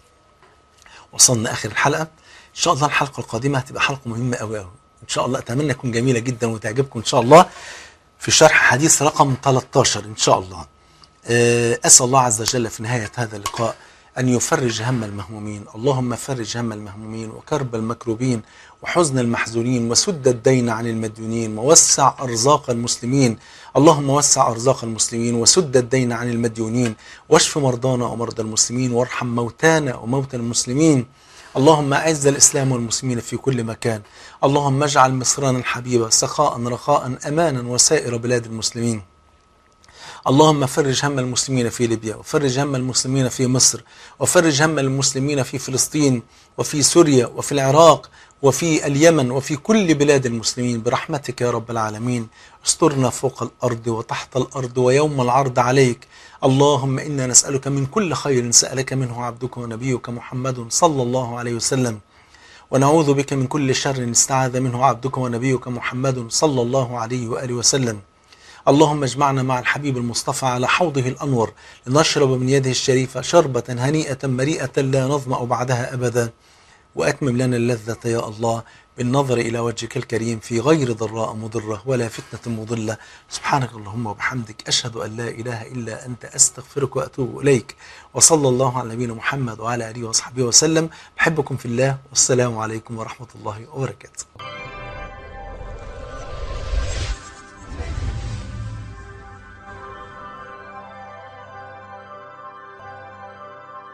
وصلنا آخر الحلقة إن شاء الله الحلقة القادمة هتبقى حلقة مهمة أوي أوي إن شاء الله أتمنى تكون جميلة جدا وتعجبكم إن شاء الله في شرح حديث رقم 13 إن شاء الله أسأل الله عز وجل في نهاية هذا اللقاء أن يفرج هم المهمومين اللهم فرج هم المهمومين وكرب المكروبين وحزن المحزونين وسد الدين عن المديونين ووسع أرزاق المسلمين اللهم وسع أرزاق المسلمين وسد الدين عن المديونين واشف مرضانا ومرضى المسلمين وارحم موتانا وموتى المسلمين اللهم أعز الإسلام والمسلمين في كل مكان اللهم اجعل مصرنا الحبيبة سخاء رخاء أمانا وسائر بلاد المسلمين اللهم فرج هم المسلمين في ليبيا وفرج هم المسلمين في مصر وفرج هم المسلمين في فلسطين وفي سوريا وفي العراق وفي اليمن وفي كل بلاد المسلمين برحمتك يا رب العالمين استرنا فوق الأرض وتحت الأرض ويوم العرض عليك اللهم إنا نسألك من كل خير سألك منه عبدك ونبيك محمد صلى الله عليه وسلم ونعوذ بك من كل شر استعاذ منه عبدك ونبيك محمد صلى الله عليه وآله وسلم اللهم اجمعنا مع الحبيب المصطفى على حوضه الأنور لنشرب من يده الشريفة شربة هنيئة مريئة لا نظمأ بعدها أبدا وأتمم لنا اللذة يا الله بالنظر إلى وجهك الكريم في غير ضراء مضرة ولا فتنة مضلة سبحانك اللهم وبحمدك أشهد أن لا إله إلا أنت أستغفرك وأتوب إليك وصلى الله على نبينا محمد وعلى آله وصحبه وسلم بحبكم في الله والسلام عليكم ورحمة الله وبركاته